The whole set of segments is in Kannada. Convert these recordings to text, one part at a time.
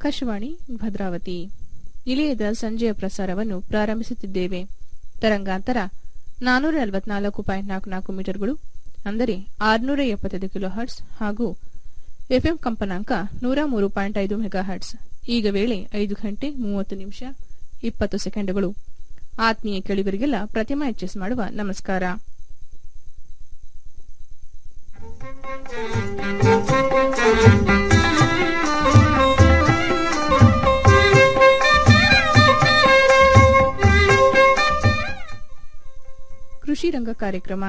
ಆಕಾಶವಾಣಿ ಭದ್ರಾವತಿ ನಿಲಯದ ಸಂಜೆಯ ಪ್ರಸಾರವನ್ನು ಪ್ರಾರಂಭಿಸುತ್ತಿದ್ದೇವೆ ತರಂಗಾಂತರ ನಾನೂರ ನಲವತ್ನಾಲ್ಕು ಪಾಯಿಂಟ್ ನಾಲ್ಕು ನಾಲ್ಕು ಮೀಟರ್ಗಳು ಅಂದರೆ ಆರುನೂರ ಎಪ್ಪತ್ತೈದು ಕಿಲೋ ಹರ್ಟ್ಸ್ ಹಾಗೂ ಎಫ್ಎಂ ಕಂಪನಾಂಕ ನೂರ ಮೂರು ಪಾಯಿಂಟ್ ಐದು ಮೆಗಾ ಹರ್ಟ್ಸ್ ಈಗ ವೇಳೆ ಐದು ಗಂಟೆ ಮೂವತ್ತು ನಿಮಿಷ ಇಪ್ಪತ್ತು ಸೆಕೆಂಡುಗಳು ಆತ್ಮೀಯ ಕೇಳಿಗರಿಗೆಲ್ಲ ಪ್ರತಿಮಾ ಎಚ್ಎಸ್ ಮಾಡುವ ನಮಸ್ಕಾರ ಕೃಷಿ ರಂಗ ಕಾರ್ಯಕ್ರಮ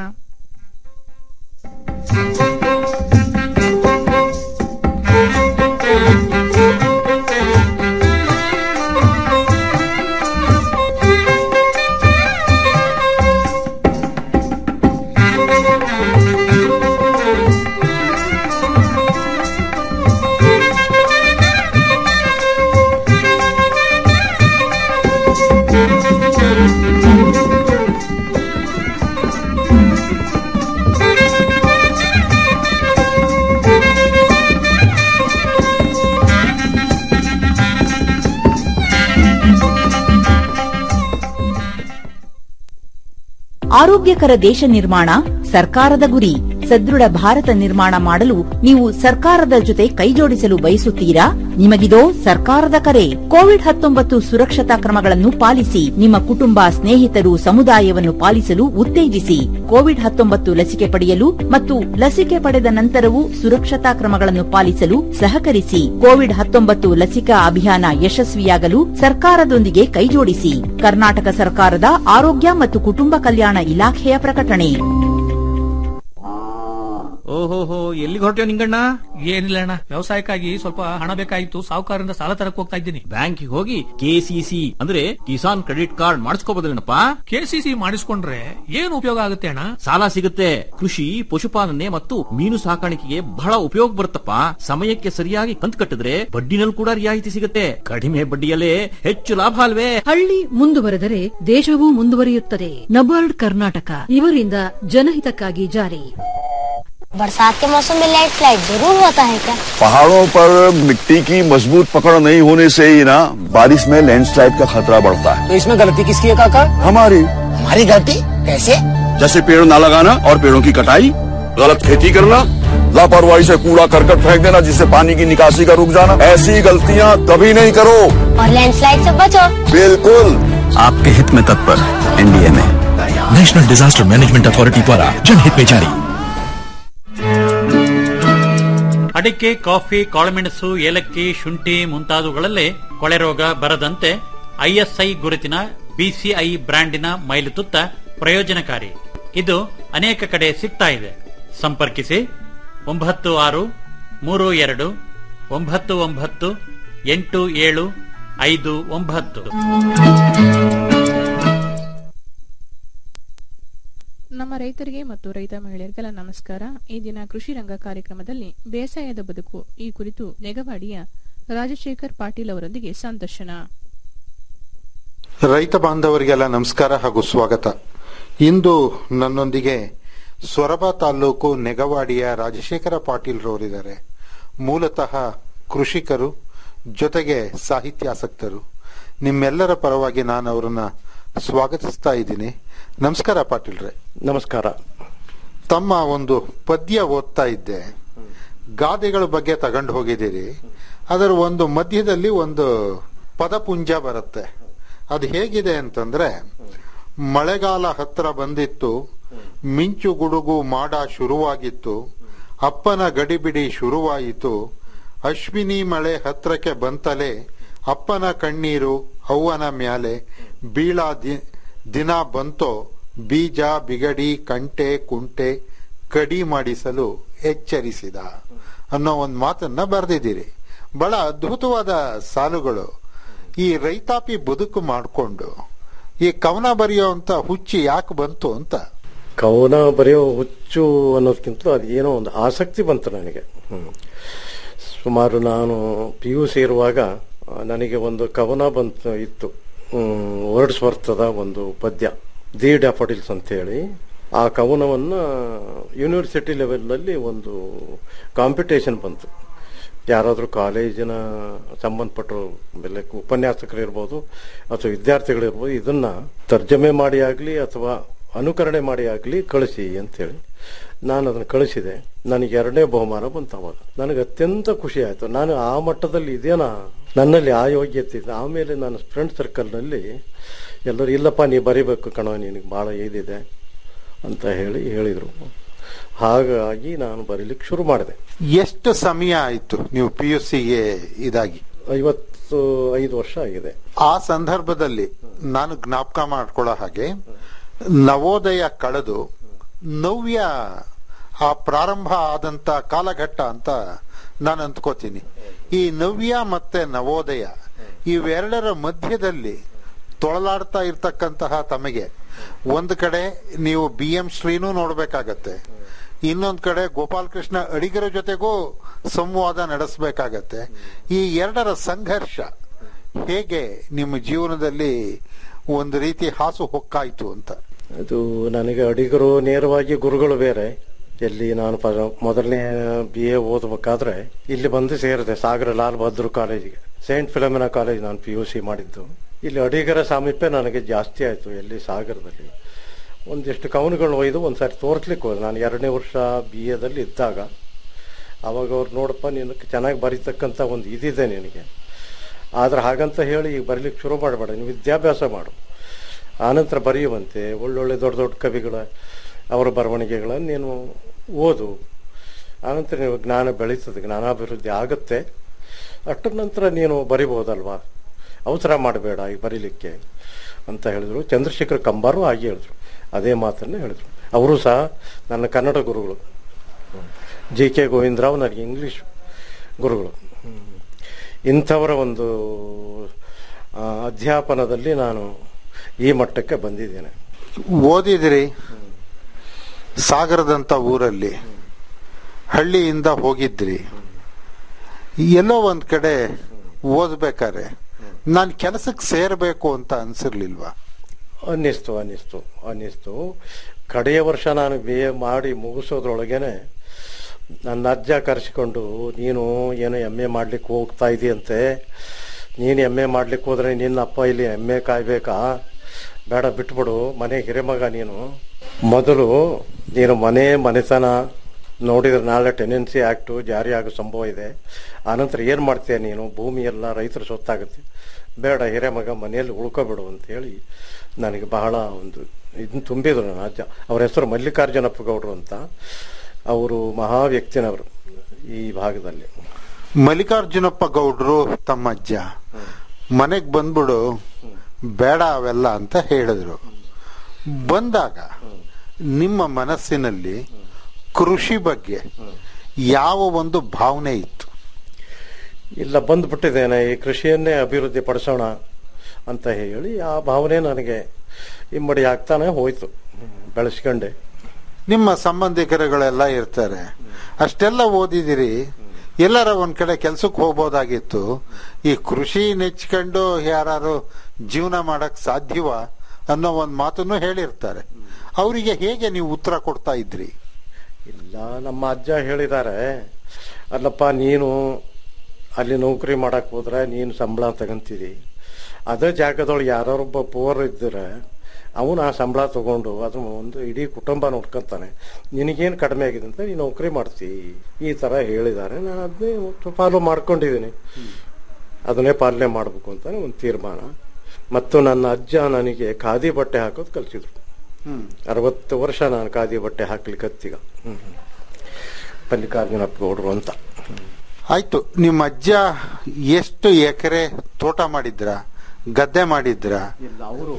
ಆರೋಗ್ಯಕರ ದೇಶ ನಿರ್ಮಾಣ ಸರ್ಕಾರದ ಗುರಿ ಸದೃಢ ಭಾರತ ನಿರ್ಮಾಣ ಮಾಡಲು ನೀವು ಸರ್ಕಾರದ ಜೊತೆ ಕೈಜೋಡಿಸಲು ಬಯಸುತ್ತೀರಾ ನಿಮಗಿದೋ ಸರ್ಕಾರದ ಕರೆ ಕೋವಿಡ್ ಹತ್ತೊಂಬತ್ತು ಸುರಕ್ಷತಾ ಕ್ರಮಗಳನ್ನು ಪಾಲಿಸಿ ನಿಮ್ಮ ಕುಟುಂಬ ಸ್ನೇಹಿತರು ಸಮುದಾಯವನ್ನು ಪಾಲಿಸಲು ಉತ್ತೇಜಿಸಿ ಕೋವಿಡ್ ಹತ್ತೊಂಬತ್ತು ಲಸಿಕೆ ಪಡೆಯಲು ಮತ್ತು ಲಸಿಕೆ ಪಡೆದ ನಂತರವೂ ಸುರಕ್ಷತಾ ಕ್ರಮಗಳನ್ನು ಪಾಲಿಸಲು ಸಹಕರಿಸಿ ಕೋವಿಡ್ ಹತ್ತೊಂಬತ್ತು ಲಸಿಕಾ ಅಭಿಯಾನ ಯಶಸ್ವಿಯಾಗಲು ಸರ್ಕಾರದೊಂದಿಗೆ ಕೈಜೋಡಿಸಿ ಕರ್ನಾಟಕ ಸರ್ಕಾರದ ಆರೋಗ್ಯ ಮತ್ತು ಕುಟುಂಬ ಕಲ್ಯಾಣ ಇಲಾಖೆಯ ಪ್ರಕಟಣೆ ಓಹೋಹೋ ಎಲ್ಲಿಗೆ ಹೊರಟ್ಯೋ ನಿಂಗಣ್ಣ ಏನಿಲ್ಲ ಅಣ್ಣ ವ್ಯವಸಾಯಕ್ಕಾಗಿ ಸ್ವಲ್ಪ ಹಣ ಬೇಕಾಗಿತ್ತು ಸಾಹುಕಾರರಿಂದ ಸಾಲ ತರಕ್ ಹೋಗ್ತಾ ಇದ್ದೀನಿ ಬ್ಯಾಂಕಿಗೆ ಹೋಗಿ ಕೆಸಿಸಿ ಅಂದ್ರೆ ಕಿಸಾನ್ ಕ್ರೆಡಿಟ್ ಕಾರ್ಡ್ ಮಾಡಿಸ್ಕೋಬೋದಲ್ಲೇನಪ್ಪ ಕೆಸಿಸಿ ಮಾಡಿಸ್ಕೊಂಡ್ರೆ ಏನು ಉಪಯೋಗ ಆಗುತ್ತೆ ಅಣ್ಣ ಸಾಲ ಸಿಗುತ್ತೆ ಕೃಷಿ ಪಶುಪಾಲನೆ ಮತ್ತು ಮೀನು ಸಾಕಾಣಿಕೆಗೆ ಬಹಳ ಉಪಯೋಗ ಬರುತ್ತಪ್ಪ ಸಮಯಕ್ಕೆ ಸರಿಯಾಗಿ ಕಂತು ಕಟ್ಟಿದ್ರೆ ಬಡ್ಡಿನಲ್ಲಿ ಕೂಡ ರಿಯಾಯಿತಿ ಸಿಗುತ್ತೆ ಕಡಿಮೆ ಬಡ್ಡಿಯಲ್ಲೇ ಹೆಚ್ಚು ಲಾಭ ಅಲ್ವೇ ಹಳ್ಳಿ ಮುಂದುವರೆದರೆ ದೇಶವೂ ಮುಂದುವರಿಯುತ್ತದೆ ನಬಾರ್ಡ್ ಕರ್ನಾಟಕ ಇವರಿಂದ ಜನಹಿತಕ್ಕಾಗಿ ಜಾರಿ बरसात के मौसम में लाइट फ्लाइट जरूर होता है क्या पहाड़ों पर मिट्टी की मजबूत पकड़ नहीं होने से ही ना बारिश में लैंडस्लाइड का खतरा बढ़ता है तो इसमें गलती किसकी है काका हमारी हमारी गलती कैसे जैसे पेड़ ना लगाना और पेड़ों की कटाई गलत खेती करना लापरवाही से कूड़ा करकट फेंक देना जिससे पानी की निकासी का रुक जाना ऐसी गलतियाँ कभी नहीं करो और लैंडस्लाइड से बचो बिल्कुल आपके हित में तत्पर एनडीए में नेशनल डिजास्टर मैनेजमेंट अथॉरिटी द्वारा जनहित में जारी ಅಡಿಕೆ ಕಾಫಿ ಕಾಳುಮೆಣಸು ಏಲಕ್ಕಿ ಶುಂಠಿ ಮುಂತಾದವುಗಳಲ್ಲೇ ಕೊಳೆ ರೋಗ ಬರದಂತೆ ಐಎಸ್ಐ ಗುರುತಿನ ಬಿಸಿಐ ಬ್ರ್ಯಾಂಡಿನ ಮೈಲುತುತ್ತ ಪ್ರಯೋಜನಕಾರಿ ಇದು ಅನೇಕ ಕಡೆ ಸಿಗ್ತಾ ಇದೆ ಸಂಪರ್ಕಿಸಿ ಒಂಬತ್ತು ಆರು ಮೂರು ಎರಡು ಒಂಬತ್ತು ಒಂಬತ್ತು ಎಂಟು ಏಳು ಐದು ಒಂಬತ್ತು ನಮ್ಮ ರೈತರಿಗೆ ಮತ್ತು ರೈತ ಮಹಿಳೆಯರಿಗೆಲ್ಲ ನಮಸ್ಕಾರ ಈ ದಿನ ಕೃಷಿ ರಂಗ ಕಾರ್ಯಕ್ರಮದಲ್ಲಿ ಬೇಸಾಯದ ಬದುಕು ಈ ಕುರಿತು ನೆಗವಾಡಿಯ ರಾಜಶೇಖರ್ ಪಾಟೀಲ್ ಅವರೊಂದಿಗೆ ಸಂದರ್ಶನ ರೈತ ಬಾಂಧವರಿಗೆಲ್ಲ ನಮಸ್ಕಾರ ಹಾಗೂ ಸ್ವಾಗತ ಇಂದು ನನ್ನೊಂದಿಗೆ ಸೊರಬ ತಾಲೂಕು ನೆಗವಾಡಿಯ ರಾಜಶೇಖರ ಪಾಟೀಲ್ ರವರಿದ್ದಾರೆ ಮೂಲತಃ ಕೃಷಿಕರು ಜೊತೆಗೆ ಸಾಹಿತ್ಯಾಸಕ್ತರು ನಿಮ್ಮೆಲ್ಲರ ಪರವಾಗಿ ನಾನು ಅವರನ್ನ ಸ್ವಾಗತಿಸ್ತಾ ಇದ್ದೀನಿ ನಮಸ್ಕಾರ ಪಾಟೀಲ್ರೆ ನಮಸ್ಕಾರ ತಮ್ಮ ಒಂದು ಪದ್ಯ ಓದ್ತಾ ಇದ್ದೆ ಗಾದೆಗಳ ಬಗ್ಗೆ ತಗೊಂಡು ಹೋಗಿದ್ದೀರಿ ಅದರ ಒಂದು ಮಧ್ಯದಲ್ಲಿ ಒಂದು ಪದಪುಂಜ ಬರುತ್ತೆ ಅದು ಹೇಗಿದೆ ಅಂತಂದ್ರೆ ಮಳೆಗಾಲ ಹತ್ರ ಬಂದಿತ್ತು ಮಿಂಚು ಗುಡುಗು ಮಾಡ ಶುರುವಾಗಿತ್ತು ಅಪ್ಪನ ಗಡಿಬಿಡಿ ಶುರುವಾಯಿತು ಅಶ್ವಿನಿ ಮಳೆ ಹತ್ರಕ್ಕೆ ಬಂತಲೇ ಅಪ್ಪನ ಕಣ್ಣೀರು ಅವ್ವನ ಮ್ಯಾಲೆ ಬೀಳ ದಿ- ದಿನ ಬಂತೋ ಬೀಜ ಬಿಗಡಿ ಕಂಟೆ ಕುಂಟೆ ಕಡಿ ಮಾಡಿಸಲು ಎಚ್ಚರಿಸಿದ ಅನ್ನೋ ಒಂದು ಮಾತನ್ನ ಬರೆದಿದ್ದೀರಿ ಬಹಳ ಅದ್ಭುತವಾದ ಸಾಲುಗಳು ಈ ರೈತಾಪಿ ಬದುಕು ಮಾಡಿಕೊಂಡು ಈ ಕವನ ಬರೆಯುವಂತ ಹುಚ್ಚಿ ಯಾಕೆ ಬಂತು ಅಂತ ಕವನ ಬರೆಯೋ ಹುಚ್ಚು ಅನ್ನೋದಕ್ಕಿಂತ ಅದು ಏನೋ ಒಂದು ಆಸಕ್ತಿ ಬಂತು ನನಗೆ ಹ್ಮ್. ಸುಮಾರು ನಾನು ಪಿ ಯು ಸೇರುವಾಗ ಆ, ನನಗೆ ಒಂದು ಕವನ ಬಂತು ಇತ್ತು ವರ್ಡ್ಸ್ ವರ್ತದ ಒಂದು ಪದ್ಯ ದಿ ಡ್ಯಾಫೋಡಿಲ್ಸ್ ಅಂತ ಹೇಳಿ ಆ ಕವನವನ್ನ ಯೂನಿವರ್ಸಿಟಿ ಲೆವೆಲ್ನಲ್ಲಿ ಒಂದು ಕಾಂಪಿಟೇಷನ್ ಬಂತು ಯಾರಾದರೂ ಕಾಲೇಜಿನ ಸಂಬಂಧಪಟ್ಟರು ಬೆಲೆ ಉಪನ್ಯಾಸಕರು ಇರ್ಬೋದು ಅಥವಾ ವಿದ್ಯಾರ್ಥಿಗಳಿರ್ಬೋದು ಇದನ್ನ ತರ್ಜಮೆ ಮಾಡಿ ಆಗಲಿ ಅಥವಾ ಅನುಕರಣೆ ಮಾಡಿ ಆಗಲಿ ಕಳಿಸಿ ಅಂತೇಳಿ ನಾನು ಅದನ್ನು ಕಳಿಸಿದೆ ನನಗೆ ಎರಡನೇ ಬಹುಮಾನ ಬಂತು ಅವಾಗ ನನಗೆ ಅತ್ಯಂತ ಖುಷಿ ಆಯಿತು ನಾನು ಆ ಮಟ್ಟದಲ್ಲಿ ಇದೇನಾ ನನ್ನಲ್ಲಿ ಆ ಯೋಗ್ಯತೆ ಇದೆ ಆಮೇಲೆ ನನ್ನ ಫ್ರೆಂಡ್ ಸರ್ಕಲ್ನಲ್ಲಿ ಎಲ್ಲರೂ ಇಲ್ಲಪ್ಪ ನೀ ಬರಿಬೇಕು ಕಣೋ ನಿನಗೆ ಭಾಳ ಇದಿದೆ ಅಂತ ಹೇಳಿ ಹೇಳಿದರು ಹಾಗಾಗಿ ನಾನು ಬರೀಲಿಕ್ಕೆ ಶುರು ಮಾಡಿದೆ ಎಷ್ಟು ಸಮಯ ಆಯ್ತು ನೀವು ಪಿ ಯು ಸಿಗೆ ಇದಾಗಿ ಐವತ್ತು ಐದು ವರ್ಷ ಆಗಿದೆ ಆ ಸಂದರ್ಭದಲ್ಲಿ ನಾನು ಜ್ಞಾಪಕ ಮಾಡ್ಕೊಳ್ಳೋ ಹಾಗೆ ನವೋದಯ ಕಳೆದು ನವ್ಯ ಆ ಪ್ರಾರಂಭ ಆದಂತ ಕಾಲಘಟ್ಟ ಅಂತ ನಾನು ಅಂದ್ಕೋತೀನಿ ಈ ನವ್ಯ ಮತ್ತೆ ನವೋದಯ ಇವೆರಡರ ಮಧ್ಯದಲ್ಲಿ ತೊಳಲಾಡ್ತಾ ಇರ್ತಕ್ಕಂತಹ ತಮಗೆ ಒಂದು ಕಡೆ ನೀವು ಬಿ ಎಂ ಶ್ರೀನೂ ನೋಡ್ಬೇಕಾಗತ್ತೆ ಇನ್ನೊಂದ್ ಕಡೆ ಗೋಪಾಲಕೃಷ್ಣ ಅಡಿಗರ ಜೊತೆಗೂ ಸಂವಾದ ನಡೆಸಬೇಕಾಗತ್ತೆ ಈ ಎರಡರ ಸಂಘರ್ಷ ಹೇಗೆ ನಿಮ್ಮ ಜೀವನದಲ್ಲಿ ಒಂದು ರೀತಿ ಹಾಸು ಹೊಕ್ಕಾಯ್ತು ಅಂತ ಅದು ನನಗೆ ಅಡಿಗರು ನೇರವಾಗಿ ಗುರುಗಳು ಬೇರೆ ಎಲ್ಲಿ ನಾನು ಪ- ಮೊದಲನೇ ಬಿ ಎ ಓದಬೇಕಾದ್ರೆ ಇಲ್ಲಿ ಬಂದು ಸೇರಿದೆ ಸಾಗರ ಲಾಲ್ ಬಹದ್ದೂರ್ ಕಾಲೇಜಿಗೆ ಸೈಂಟ್ ಫಿಲಮಿನಾ ಕಾಲೇಜ್ ನಾನು ಪಿ ಯು ಸಿ ಮಾಡಿದ್ದು ಇಲ್ಲಿ ಅಡಿಗರ ಸಾಮೀಪ್ಯ ನನಗೆ ಜಾಸ್ತಿ ಆಯಿತು ಎಲ್ಲಿ ಸಾಗರದಲ್ಲಿ ಒಂದಿಷ್ಟು ಕವನಗಳು ಒಯ್ದು ಒಂದ್ಸಾರಿ ತೋರಿಸ್ಲಿಕ್ಕೆ ಹೋದೆ ನಾನು ಎರಡನೇ ವರ್ಷ ಬಿ ಎದಲ್ಲಿ ಇದ್ದಾಗ ಅವಾಗ ಅವ್ರು ನೋಡಪ್ಪ ನೀನು ಚೆನ್ನಾಗಿ ಬರೀತಕ್ಕಂಥ ಒಂದು ಇದಿದೆ ನಿನಗೆ ಆದ್ರೆ ಹಾಗಂತ ಹೇಳಿ ಈಗ ಬರೀಲಿಕ್ಕೆ ಶುರು ಮಾಡಬೇಡ ನೀವು ವಿದ್ಯಾಭ್ಯಾಸ ಮಾಡು ಆನಂತರ ಬರೆಯುವಂತೆ ಒಳ್ಳೊಳ್ಳೆ ದೊಡ್ಡ ದೊಡ್ಡ ಕವಿಗಳ ಅವರ ಬರವಣಿಗೆಗಳನ್ನು ನೀನು ಓದು ಆನಂತರ ನೀವು ಜ್ಞಾನ ಬೆಳೀತದೆ ಜ್ಞಾನಾಭಿವೃದ್ಧಿ ಆಗುತ್ತೆ ಅಷ್ಟರ ನಂತರ ನೀನು ಬರಿಬೋದಲ್ವಾ ಅವಸರ ಮಾಡಬೇಡ ಈಗ ಬರೀಲಿಕ್ಕೆ ಅಂತ ಹೇಳಿದ್ರು ಚಂದ್ರಶೇಖರ್ ಕಂಬಾರು ಹಾಗೆ ಹೇಳಿದ್ರು ಅದೇ ಮಾತನ್ನ ಹೇಳಿದ್ರು ಅವರು ಸಹ ನನ್ನ ಕನ್ನಡ ಗುರುಗಳು ಜಿ ಕೆ ಗೋವಿಂದರಾವ್ ನನಗೆ ಇಂಗ್ಲಿಷ್ ಗುರುಗಳು ಇಂಥವರ ಒಂದು ಆ, ಅಧ್ಯಾಪನದಲ್ಲಿ ನಾನು ಈ ಮಟ್ಟಕ್ಕೆ ಬಂದಿದ್ದೇನೆ ಓದಿದ್ರಿ ಸಾಗರದಂತ ಊರಲ್ಲಿ ಹಳ್ಳಿಯಿಂದ ಹೋಗಿದ್ರಿ ಎಲ್ಲೋ ಒಂದ್ ಕಡೆ ಓದ್ಬೇಕಾರೆ ನಾನು ಕೆಲಸಕ್ಕೆ ಸೇರ್ಬೇಕು ಅಂತ ಅನ್ಸಿರ್ಲಿಲ್ವಾ ಅನ್ನಿಸ್ತು ಅನ್ನಿಸ್ತು ಅನ್ನಿಸ್ತು ಕಡೆಯ ವರ್ಷ ನಾನು ಬಿ ಎ ಮಾಡಿ ಮುಗಿಸೋದ್ರೊಳಗೇನೆ ನನ್ನ ಅಜ್ಜ ಕರೆಸಿಕೊಂಡು ನೀನು ಏನೋ ಎಮ್ ಎ ಮಾಡ್ಲಿಕ್ಕೆ ಹೋಗ್ತಾ ಇದೆಯಂತೆ ನೀನು ಎಮ್ ಎ ಮಾಡ್ಲಿಕ್ಕೆ ಹೋದ್ರೆ ನಿನ್ನ ಅಪ್ಪ ಇಲ್ಲಿ ಎಮ್ ಎ ಕಾಯ್ಬೇಕಾ ಬೇಡ ಬಿಟ್ಬಿಡು ಮನೆ ಹಿರೇಮಗ ನೀನು ಮೊದಲು ನೀನು ಮನೆ ಮನೆತನ ನೋಡಿದ್ರೆ ನಾಳೆ ಟೆನೆನ್ಸಿ ಆಕ್ಟು ಜಾರಿ ಆಗೋ ಸಂಭವ ಇದೆ ಆನಂತರ ಏನು ಮಾಡ್ತೀಯ ನೀನು ಭೂಮಿ ಎಲ್ಲ ರೈತರ ಸೊತ್ತಾಗುತ್ತೆ ಬೇಡ ಹಿರೇಮಗ ಮನೆಯಲ್ಲಿ ಉಳ್ಕೊಬಿಡು ಅಂತ ಹೇಳಿ ನನಗೆ ಬಹಳ ಒಂದು ಇದನ್ನ ತುಂಬಿದ್ರು ನನ್ನ ಅಜ್ಜ ಅವ್ರ ಹೆಸರು ಮಲ್ಲಿಕಾರ್ಜುನಪ್ಪ ಗೌಡ್ರು ಅಂತ ಅವರು ಮಹಾ ವ್ಯಕ್ತಿನವರು ಈ ಭಾಗದಲ್ಲಿ ಮಲ್ಲಿಕಾರ್ಜುನಪ್ಪ ಗೌಡ್ರು ತಮ್ಮ ಅಜ್ಜ ಮನೆಗ್ ಬಂದ್ಬಿಡು ಬೇಡ ಅವೆಲ್ಲ ಅಂತ ಹೇಳಿದ್ರು ಬಂದಾಗ ನಿಮ್ಮ ಮನಸ್ಸಿನಲ್ಲಿ ಕೃಷಿ ಬಗ್ಗೆ ಯಾವ ಒಂದು ಭಾವನೆ ಇತ್ತು ಇಲ್ಲ ಬಂದ್ಬಿಟ್ಟಿದ್ದೇನೆ ಈ ಕೃಷಿಯನ್ನೇ ಅಭಿವೃದ್ಧಿ ಪಡಿಸೋಣ ಅಂತ ಹೇಳಿ ಆ ಭಾವನೆ ನನಗೆ ಇಮ್ಮಡಿ ಆಗ್ತಾನೆ ಹೋಯ್ತು ಬೆಳೆಸ್ಕೊಂಡೆ ನಿಮ್ಮ ಸಂಬಂಧಿಕರುಗಳೆಲ್ಲ ಇರ್ತಾರೆ ಅಷ್ಟೆಲ್ಲ ಓದಿದಿರಿ ಎಲ್ಲರ ಒಂದ್ ಕಡೆ ಕೆಲ್ಸಕ್ಕೆ ಹೋಗ್ಬೋದಾಗಿತ್ತು ಈ ಕೃಷಿ ನೆಚ್ಕೊಂಡು ಯಾರು ಜೀವನ ಮಾಡಕ್ ಸಾಧ್ಯವ ಅನ್ನೋ ಒಂದ್ ಮಾತನ್ನು ಹೇಳಿರ್ತಾರೆ ಅವರಿಗೆ ಹೇಗೆ ನೀವು ಉತ್ತರ ಕೊಡ್ತಾ ಇದ್ರಿ ಇಲ್ಲ ನಮ್ಮ ಅಜ್ಜ ಹೇಳಿದ್ದಾರೆ ಅಲ್ಲಪ್ಪ ನೀನು ಅಲ್ಲಿ ನೌಕರಿ ಮಾಡಕ್ ಹೋದ್ರೆ ನೀನು ಸಂಬಳ ತಗೊಂತೀರಿ ಅದೇ ಜಾಗದೊಳಗೆ ಯಾರೊಬ್ಬ ಪೂರ್ ಇದ್ದರೆ ಅವನು ಆ ಸಂಬಳ ತಗೊಂಡು ಅದು ಒಂದು ಇಡೀ ಕುಟುಂಬ ನೋಡ್ಕೊಂತಾನೆ ನಿನಗೇನು ಕಡಿಮೆ ಆಗಿದೆ ಅಂತ ನೀನು ನೌಕರಿ ಮಾಡ್ತಿ ಈ ತರ ಹೇಳಿದ್ದಾರೆ ನಾನು ಅದನ್ನೇ ಫಾಲೋ ಮಾಡ್ಕೊಂಡಿದ್ದೀನಿ ಅದನ್ನೇ ಪಾಲನೆ ಮಾಡಬೇಕು ಅಂತ ಒಂದು ತೀರ್ಮಾನ ಮತ್ತು ನನ್ನ ಅಜ್ಜ ನನಗೆ ಖಾದಿ ಬಟ್ಟೆ ಹಾಕೋದು ಕಲಿಸಿದ್ರು ಅರವತ್ತು ವರ್ಷ ನಾನು ಖಾದಿ ಬಟ್ಟೆ ಹಾಕ್ಲಿಕ್ಕೆ ಹತ್ತಿಗ ಮಲ್ಲಿಕಾರ್ಜುನಪ್ಪ ಗೌಡ್ರು ಅಂತ ಆಯ್ತು ನಿಮ್ಮ ಅಜ್ಜ ಎಷ್ಟು ಎಕರೆ ತೋಟ ಮಾಡಿದ್ರ ಗದ್ದೆ ಮಾಡಿದ್ರ ಇಲ್ಲ ಅವರು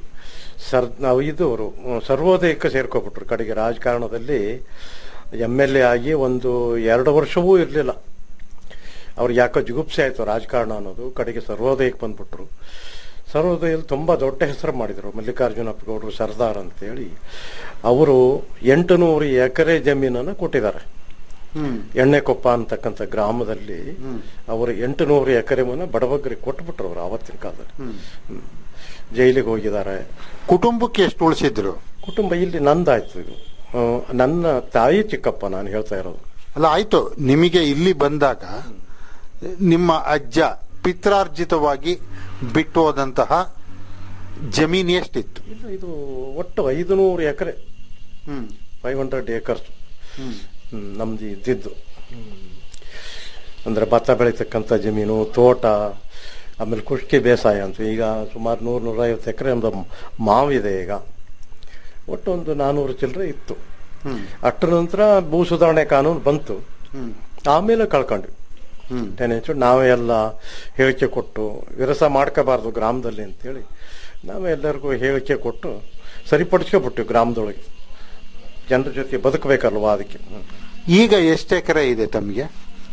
ಸರ್ ನಾವು ಇದು ಅವರು ಸರ್ವೋದಯಕ್ಕೆ ಸೇರ್ಕೊಬಿಟ್ರು ಕಡೆಗೆ ರಾಜಕಾರಣದಲ್ಲಿ ಎಮ್ ಎಲ್ ಎ ಆಗಿ ಒಂದು ಎರಡು ವರ್ಷವೂ ಇರಲಿಲ್ಲ ಅವ್ರಿಗೆ ಯಾಕೋ ಜುಗುಪ್ಸೆ ಆಯ್ತು ರಾಜಕಾರಣ ಅನ್ನೋದು ಕಡೆಗೆ ಸರ್ವೋದಯಕ್ಕೆ ಬಂದ್ಬಿಟ್ರು ಸರ್ವೋದಯಲ್ಲಿ ತುಂಬಾ ದೊಡ್ಡ ಹೆಸರು ಮಾಡಿದರು ಮಲ್ಲಿಕಾರ್ಜುನಪ್ಪ ಗೌಡರು ಸರ್ದಾರ್ ಅಂತೇಳಿ ಅವರು ಎಂಟು ನೂರು ಎಕರೆ ಜಮೀನನ್ನು ಕೊಟ್ಟಿದ್ದಾರೆ ಎಣ್ಣೆಕೊಪ್ಪ ಅಂತಕ್ಕಂಥ ಗ್ರಾಮದಲ್ಲಿ ಅವರು ಎಂಟು ನೂರು ಎಕರೆ ಮನ ಬಡಬಗ್ಗರಿಗೆ ಕೊಟ್ಬಿಟ್ರು ಅವರು ಆವತ್ತಿನ ಕಾಲದಲ್ಲಿ ಹ್ಮ್. ಜೈಲಿಗೆ ಹೋಗಿದ್ದಾರೆ ಕುಟುಂಬಕ್ಕೆ ಎಷ್ಟು ಉಳಿಸಿದ್ರು ಕುಟುಂಬ ಇಲ್ಲಿ ನಂದಾಯ್ತು ಇದು ಆ, ನನ್ನ ತಾಯಿ ಚಿಕ್ಕಪ್ಪ ನಾನು ಹೇಳ್ತಾ ಇರೋದು ಅಲ್ಲ ಆಯ್ತು ನಿಮಗೆ ಇಲ್ಲಿ ಬಂದಾಗ ನಿಮ್ಮ ಅಜ್ಜ ಪಿತ್ರಾರ್ಜಿತವಾಗಿ ಬಿಟ್ಟು ಹೋದಂತಹ ಜಮೀನು ಎಷ್ಟಿತ್ತು ಇದು ಇದು ಒಟ್ಟು ಐದು ನೂರು ಎಕರೆ ಹ್ಮ್ ಫೈವ್ ಹಂಡ್ರೆಡ್ ಏಕರ್ಸ್ ಹ್ಮ್. ನಮ್ದು ಇದ್ದಿದ್ದು ಅಂದ್ರೆ ಭತ್ತ ಬೆಳೀತಕ್ಕಂಥ ಜಮೀನು ತೋಟ ಆಮೇಲೆ ಕುಷ್ಕಿ ಬೇಸಾಯ ಅಂತ ಈಗ ಸುಮಾರು ನೂರು ನೂರೈವತ್ತು ಎಕರೆ ನಮ್ದು ಮಾವಿದೆ ಈಗ ಒಟ್ಟು ಒಂದು ನಾನೂರು ಚಿಲ್ಲರೆ ಇತ್ತು ಹ್ಮ್. ಅಷ್ಟರ ನಂತರ ಭೂ ಸುಧಾರಣೆ ಕಾನೂನು ಬಂತು ಹ್ಮ್. ಆಮೇಲೆ ಕಳ್ಕೊಂಡ್ವಿ ಹ್ಮ್. ಟೆನೆನ್ಸು ನಾವೇ ಎಲ್ಲ ಹೇಳಿಕೆ ಕೊಟ್ಟು ವಿರಸ ಮಾಡ್ಕೋಬಾರ್ದು ಗ್ರಾಮದಲ್ಲಿ ಅಂತೇಳಿ ನಾವೇ ಎಲ್ಲರಿಗೂ ಹೇಳಿಕೆ ಕೊಟ್ಟು ಸರಿಪಡಿಸ್ಕೊಬಿಟ್ಟು ಗ್ರಾಮದೊಳಗೆ ಜನರ ಜೊತೆ ಬದುಕಬೇಕಲ್ವಾ ಅದಕ್ಕೆ ಹ್ಮ್. ಈಗ ಎಷ್ಟು ಎಕರೆ ಇದೆ ತಮಗೆ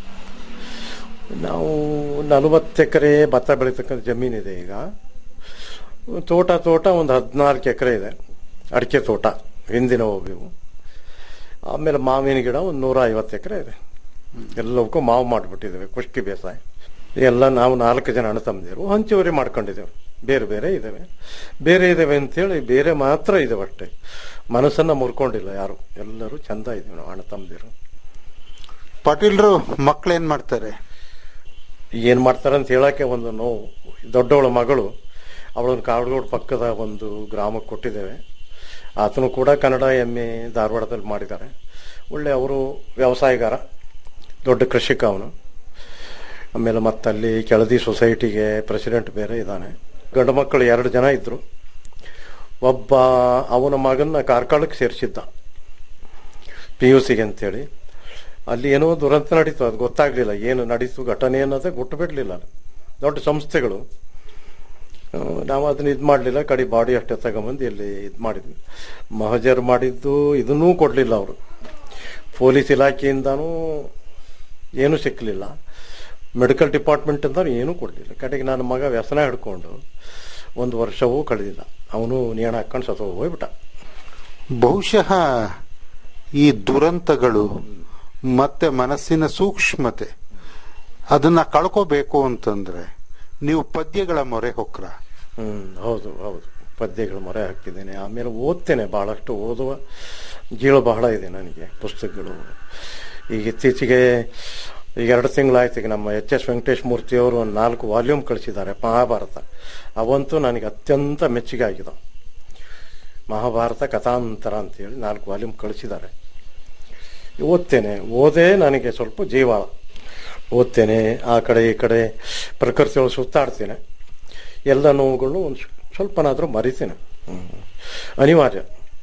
ನಾವು ನಲವತ್ತು ಎಕರೆ ಭತ್ತ ಬೆಳೀತಕ್ಕಂಥ ಜಮೀನಿದೆ ಈಗ ತೋಟ ತೋಟ ಒಂದು ಹದಿನಾಲ್ಕು ಎಕರೆ ಇದೆ ಅಡಿಕೆ ತೋಟ ಹಿಂದಿನ ಹೋಗಿವು ಆಮೇಲೆ ಮಾವಿನ ಗಿಡ ಒಂದು ನೂರ ಐವತ್ತು ಎಕರೆ ಇದೆ ಎಲ್ಲವಕ್ಕೂ ಮಾವು ಮಾಡಿಬಿಟ್ಟಿದ್ದೇವೆ ಕುಷ್ಕಿ ಬೇಸಾಯ ಎಲ್ಲ ನಾವು ನಾಲ್ಕು ಜನ ಅಣ್ಣ ತಮ್ಮದಿರು ಹಂಚುವರಿ ಮಾಡ್ಕೊಂಡಿದ್ದೇವೆ ಬೇರೆ ಬೇರೆ ಇದ್ದಾವೆ ಬೇರೆ ಇದ್ದಾವೆ ಅಂತೇಳಿ ಬೇರೆ ಮಾತ್ರ ಇದ್ದಾವೆ ಅಷ್ಟೇ ಮನಸ್ಸನ್ನ ಮುರ್ಕೊಂಡಿಲ್ಲ ಯಾರು ಎಲ್ಲರೂ ಚಂದ ಇದ್ದೀವಿ ನಾವು ಅಣ್ಣ ತಮ್ಮದಿರು ಪಾಟೀಲ್ರು ಮಕ್ಳೇನ್ ಮಾಡ್ತಾರೆ ಏನ್ ಮಾಡ್ತಾರೆ ಅಂತ ಹೇಳಕ್ಕೆ ಒಂದು ನೋವು ದೊಡ್ಡವಳ ಮಗಳು ಅವಳನ್ನು ಕಾವಡಗೋಡು ಪಕ್ಕದ ಒಂದು ಗ್ರಾಮಕ್ಕೆ ಕೊಟ್ಟಿದ್ದೇವೆ ಆತನು ಕೂಡ ಕನ್ನಡ ಎಮ್ ಎ ಧಾರವಾಡದಲ್ಲಿ ಮಾಡಿದ್ದಾರೆ ಒಳ್ಳೆ ಅವರು ವ್ಯವಸಾಯಗಾರ ದೊಡ್ಡ ಕೃಷಿಕ ಅವನು ಆಮೇಲೆ ಮತ್ತಲ್ಲಿ ಕೆಳದಿ ಸೊಸೈಟಿಗೆ ಪ್ರೆಸಿಡೆಂಟ್ ಬೇರೆ ಇದ್ದಾನೆ ಗಂಡು ಮಕ್ಕಳು ಎರಡು ಜನ ಇದ್ರು ಒಬ್ಬ ಅವನ ಮಗನ್ನ ಕಾರ್ಕಳಕ್ಕೆ ಸೇರಿಸಿದ್ದ ಪಿ ಯು ಸಿಗೆ ಅಂತೇಳಿ ಅಲ್ಲಿ ಏನೋ ದುರಂತ ನಡೀತು ಅದು ಗೊತ್ತಾಗ್ಲಿಲ್ಲ ಏನು ನಡೀತು ಘಟನೆ ಅನ್ನೋದೇ ಗೊತ್ತು ಬಿಡ್ಲಿಲ್ಲ ದೊಡ್ಡ ಸಂಸ್ಥೆಗಳು ಆ, ನಾವು ಅದನ್ನ ಇದು ಮಾಡಲಿಲ್ಲ ಕಡಿ ಬಾಡಿ ಅಷ್ಟೇ ತಗೊಂಬಂದು ಇಲ್ಲಿ ಇದು ಮಾಡಿದ್ವಿ ಮಹಜರ್ ಮಾಡಿದ್ದು ಇದನ್ನೂ ಕೊಡಲಿಲ್ಲ ಅವರು ಪೊಲೀಸ್ ಇಲಾಖೆಯಿಂದನೂ ಏನೂ ಸಿಕ್ಕಲಿಲ್ಲ ಮೆಡಿಕಲ್ ಡಿಪಾರ್ಟ್ಮೆಂಟಿಂದ ಏನೂ ಕೊಡಲಿಲ್ಲ ಕಡೆಗೆ ನನ್ನ ಮಗ ವ್ಯಸನ ಹಿಡ್ಕೊಂಡು ಒಂದು ವರ್ಷವೂ ಕಳೆದಿಲ್ಲ ಅವನು ನೇಣ ಹಾಕೊಂಡು ಸತ್ತು ಹೋಗ್ಬಿಟ್ಟ ಬಹುಶಃ ಈ ದುರಂತಗಳು ಮತ್ತೆ ಮನಸ್ಸಿನ ಸೂಕ್ಷ್ಮತೆ ಅದನ್ನ ಕಳ್ಕೋಬೇಕು ಅಂತಂದ್ರೆ ನೀವು ಪದ್ಯಗಳ ಮೊರೆ ಹೊಕ್ರ ಹ್ಮ್ ಹೌದು ಹೌದು ಪದ್ಯಗಳು ಮೊರೆ ಹಾಕ್ತಿದ್ದೇನೆ ಆಮೇಲೆ ಓದ್ತೇನೆ ಬಹಳಷ್ಟು ಓದುವ ಗೀಳು ಬಹಳ ಇದೆ ನನಗೆ ಪುಸ್ತಕಗಳು ಈಗ ಇತ್ತೀಚೆಗೆ ಈಗ ಎರಡು ತಿಂಗಳಾಯ್ತು ಈಗ ನಮ್ಮ ಎಚ್ ಎಸ್ ವೆಂಕಟೇಶ್ ಮೂರ್ತಿ ಅವರು ಒಂದು ನಾಲ್ಕು ವಾಲ್ಯೂಮ್ ಕಳಿಸಿದ್ದಾರೆ ಮಹಾಭಾರತ ಅವಂತೂ ನನಗೆ ಅತ್ಯಂತ ಮೆಚ್ಚುಗೆ ಆಗಿದೆ ಮಹಾಭಾರತ ಕಥಾಂತರ ಅಂತೇಳಿ ನಾಲ್ಕು ವಾಲ್ಯೂಮ್ ಕಳಿಸಿದ್ದಾರೆ ಓದ್ತೇನೆ ಓದೇ ನನಗೆ ಸ್ವಲ್ಪ ಜೀವಾಳ ಓದ್ತೇನೆ ಆ ಕಡೆ ಈ ಕಡೆ ಪ್ರಕೃತಿಯೊಳಗೆ ಸುತ್ತಾಡ್ತೇನೆ ಎಲ್ಲ ನೋವುಗಳನ್ನು ಒಂದು ಸ್ವಲ್ಪನಾದರೂ ಮರಿತೇನೆ ಹ್ಮ್. ಅನಿವಾರ್ಯ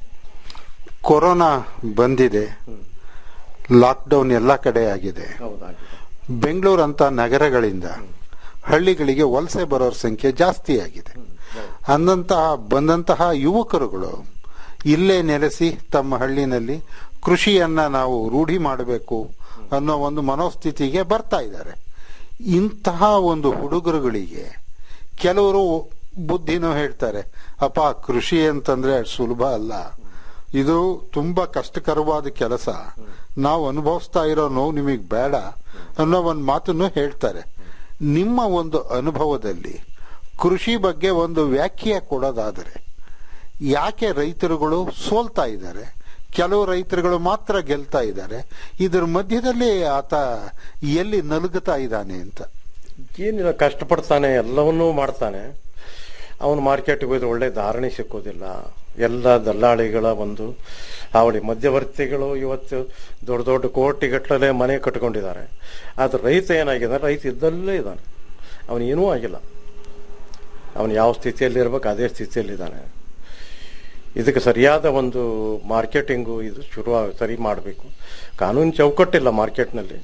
ಕೊರೋನಾ ಬಂದಿದೆ ಲಾಕ್ಡೌನ್ ಎಲ್ಲ ಕಡೆ ಆಗಿದೆ ಹೌದಾಗಿ ಬೆಂಗಳೂರು ಅಂತ ನಗರಗಳಿಂದ ಹಳ್ಳಿಗಳಿಗೆ ವಲಸೆ ಬರೋರ ಸಂಖ್ಯೆ ಜಾಸ್ತಿ ಆಗಿದೆ ಅಂದಂತಹ ಬಂದಂತಹ ಯುವಕರುಗಳು ಇಲ್ಲೇ ನೆಲೆಸಿ ತಮ್ಮ ಹಳ್ಳಿನಲ್ಲಿ ಕೃಷಿಯನ್ನ ನಾವು ರೂಢಿ ಮಾಡಬೇಕು ಅನ್ನೋ ಒಂದು ಮನೋಸ್ಥಿತಿಗೆ ಬರ್ತಾ ಇದ್ದಾರೆ ಇಂತಹ ಒಂದು ಹುಡುಗರುಗಳಿಗೆ ಕೆಲವರು ಬುದ್ಧಿನೂ ಹೇಳ್ತಾರೆ ಅಪ್ಪ ಕೃಷಿ ಅಂತಂದ್ರೆ ಅಷ್ಟ್ ಸುಲಭ ಅಲ್ಲ ಇದು ತುಂಬಾ ಕಷ್ಟಕರವಾದ ಕೆಲಸ ನಾವು ಅನುಭವಿಸ್ತಾ ಇರೋ ನೋವು ನಿಮಗೆ ಬೇಡ ಅನ್ನೋ ಒಂದು ಮಾತನ್ನು ಹೇಳ್ತಾರೆ ನಿಮ್ಮ ಒಂದು ಅನುಭವದಲ್ಲಿ ಕೃಷಿ ಬಗ್ಗೆ ಒಂದು ವ್ಯಾಖ್ಯೆ ಕೊಡೋದಾದರೆ ಯಾಕೆ ರೈತರುಗಳು ಸೋಲ್ತಾ ಇದ್ದಾರೆ ಕೆಲವು ರೈತರುಗಳು ಮಾತ್ರ ಗೆಲ್ತಾ ಇದ್ದಾರೆ ಇದರ ಮಧ್ಯದಲ್ಲಿ ಆತ ಎಲ್ಲಿ ನಲುಗುತ್ತಾ ಇದ್ದಾನೆ ಅಂತ ಏನಿಲ್ಲ ಕಷ್ಟಪಡ್ತಾನೆ ಎಲ್ಲವನ್ನೂ ಮಾಡ್ತಾನೆ ಅವನು ಮಾರ್ಕೆಟ್ಗೆ ಹೋದ್ರೆ ಒಳ್ಳೆ ಧಾರಣೆ ಸಿಕ್ಕೋದಿಲ್ಲ ಎಲ್ಲ ದಲ್ಲಾಳಿಗಳ ಒಂದು ಹಾವಳಿ ಮಧ್ಯವರ್ತಿಗಳು ಇವತ್ತು ದೊಡ್ಡ ದೊಡ್ಡ ಕೋಟಿಗಟ್ಟಲೆ ಮನೆ ಕಟ್ಕೊಂಡಿದ್ದಾರೆ ಆದ್ರೆ ರೈತ ಏನಾಗಿದೆ ರೈತ ಇದ್ದಲ್ಲೇ ಇದ್ದಾನೆ ಅವನೇನೂ ಆಗಿಲ್ಲ ಅವನು ಯಾವ ಸ್ಥಿತಿಯಲ್ಲಿ ಇರ್ಬೇಕು ಅದೇ ಸ್ಥಿತಿಯಲ್ಲಿದ್ದಾನೆ ಇದಕ್ಕೆ ಸರಿಯಾದ ಒಂದು ಮಾರ್ಕೆಟಿಂಗು ಇದು ಶುರು ಸರಿ ಮಾಡಬೇಕು ಕಾನೂನು ಚೌಕಟ್ಟಿಲ್ಲ ಮಾರ್ಕೆಟ್ನಲ್ಲಿ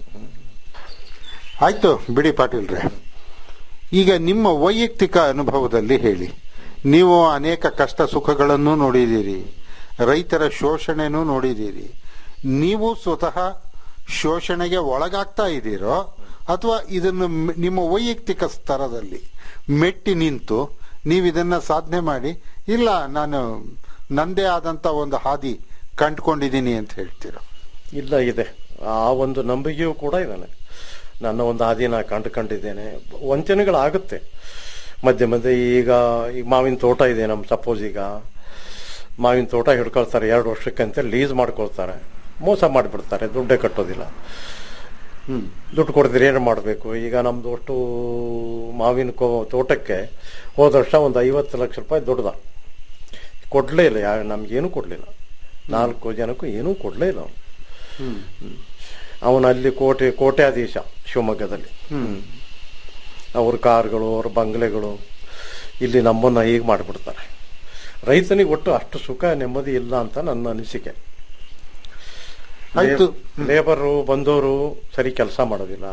ಆಯ್ತು ಬಿಡಿ ಪಾಟೀಲ್ರೆ ಈಗ ನಿಮ್ಮ ವೈಯಕ್ತಿಕ ಅನುಭವದಲ್ಲಿ ಹೇಳಿ ನೀವು ಅನೇಕ ಕಷ್ಟ ಸುಖಗಳನ್ನು ನೋಡಿದ್ದೀರಿ ರೈತರ ಶೋಷಣೆನೂ ನೋಡಿದ್ದೀರಿ ನೀವು ಸ್ವತಃ ಶೋಷಣೆಗೆ ಒಳಗಾಗ್ತಾ ಇದ್ದೀರೋ ಅಥವಾ ಇದನ್ನು ಮ್- ನಿಮ್ಮ ವೈಯಕ್ತಿಕ ಸ್ತರದಲ್ಲಿ ಮೆಟ್ಟಿ ನಿಂತು ನೀವು ಇದನ್ನ ಸಾಧನೆ ಮಾಡಿ ಇಲ್ಲ ನಾನು ನಂದೇ ಆದಂತ ಒಂದು ಹಾದಿ ಕಂಡ್ಕೊಂಡಿದ್ದೀನಿ ಅಂತ ಹೇಳ್ತೀರ ಇಲ್ಲ ಇದೆ ಆ ಒಂದು ನಂಬಿಕೆಯೂ ಕೂಡ ಇದ್ದಾನೆ ನನ್ನ ಒಂದು ಹಾದಿನ ಕಂಡುಕೊಂಡಿದ್ದೇನೆ ವಂಚನೆಗಳಾಗುತ್ತೆ ಮಧ್ಯೆ ಮಧ್ಯೆ ಈಗ ಈಗ ಮಾವಿನ ತೋಟ ಇದೆ ನಮ್ಮ ಸಪೋಸ್ ಈಗ ಮಾವಿನ ತೋಟ ಹಿಡ್ಕೊಳ್ತಾರೆ ಎರಡು ವರ್ಷಕ್ಕಂತ ಲೀಸ್ ಮಾಡ್ಕೊಳ್ತಾರೆ ಮೋಸ ಮಾಡಿಬಿಡ್ತಾರೆ ದುಡ್ಡೇ ಕಟ್ಟೋದಿಲ್ಲ ದುಡ್ಡು ಕೊಡ್ತೀರಿ ಏನು ಮಾಡಬೇಕು ಈಗ ನಮ್ದು ಅಷ್ಟು ಮಾವಿನ ಕೋ ತೋಟಕ್ಕೆ ಹೋದ ವರ್ಷ ಒಂದು ಐವತ್ತು ಲಕ್ಷ ರೂಪಾಯಿ ದುಡ್ದ ಕೊಡ್ಲೇ ಇಲ್ಲ ಯಾ ನಮ್ಗೇನು ಕೊಡ್ಲಿಲ್ಲ ನಾಲ್ಕು ಜನಕ್ಕೂ ಏನೂ ಕೊಡ್ಲೇ ಇಲ್ಲ ಅವನು ಅವನು ಅಲ್ಲಿ ಕೋಟೆ ಕೋಟ್ಯಾಧೀಶ ಶಿವಮೊಗ್ಗದಲ್ಲಿ ಅವ್ರ ಕಾರ್ಗಳು ಅವ್ರ ಬಂಗ್ಲೆಗಳು ಇಲ್ಲಿ ನಮ್ಮನ್ನ ಹೀಗೆ ಮಾಡಿಬಿಡ್ತಾರೆ ರೈತನಿಗೆ ಒಟ್ಟು ಅಷ್ಟು ಸುಖ ನೆಮ್ಮದಿ ಇಲ್ಲ ಅಂತ ನನ್ನ ಅನಿಸಿಕೆ ಆಯ್ತು. ಲೇಬರು ಬಂದವರು ಸರಿ ಕೆಲಸ ಮಾಡೋದಿಲ್ಲ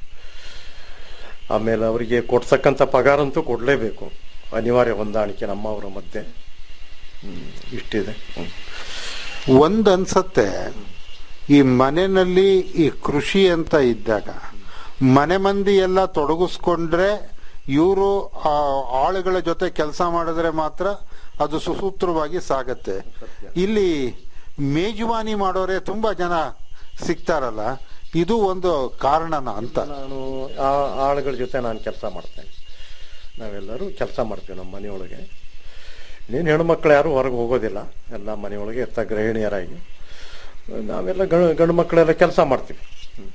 ಆಮೇಲೆ ಅವರಿಗೆ ಕೊಡ್ಸಕ್ಕಂಥ ಪಗಾರಂತೂ ಕೊಡಲೇಬೇಕು ಅನಿವಾರ್ಯ ಹೊಂದಾಣಿಕೆ ನಮ್ಮವರ ಮಧ್ಯೆ ಹ್ಮ್, ಇಷ್ಟಿದೆ ಹ್ಮ್. ಒಂದ್ ಅನ್ಸತ್ತೆ ಈ ಮನೆಯಲ್ಲಿ ಈ ಕೃಷಿ ಅಂತ ಇದ್ದಾಗ ಮನೆ ಮಂದಿ ಎಲ್ಲ ತೊಡಗಿಸ್ಕೊಂಡ್ರೆ ಇವರು ಆಳುಗಳ ಜೊತೆ ಕೆಲಸ ಮಾಡಿದ್ರೆ ಮಾತ್ರ ಅದು ಸುಸೂತ್ರವಾಗಿ ಸಾಗತ್ತೆ ಇಲ್ಲಿ ಮೇಜುವಾನಿ ಮಾಡೋರೆ ತುಂಬಾ ಜನ ಸಿಗ್ತಾರಲ್ಲ ಇದು ಒಂದು ಕಾರಣನ ಅಂತ ನಾನು ಆ ಆಳುಗಳ ಜೊತೆ ನಾನು ಕೆಲಸ ಮಾಡ್ತೇನೆ ನಾವೆಲ್ಲರೂ ಕೆಲಸ ಮಾಡ್ತೀವಿ ನಮ್ಮ ಮನೆಯೊಳಗೆ ನೀನು ಹೆಣ್ಮಕ್ಳು ಯಾರು ಹೊರಗೆ ಹೋಗೋದಿಲ್ಲ ಎಲ್ಲ ಮನೆಯೊಳಗೆ ಇರ್ತಾ ಗೃಹಿಣಿಯರಾಗಿ ನಾವೆಲ್ಲ ಗಂಡು ಗಂಡು ಮಕ್ಕಳೆಲ್ಲ ಕೆಲಸ ಮಾಡ್ತೀವಿ ಹ್ಮ್.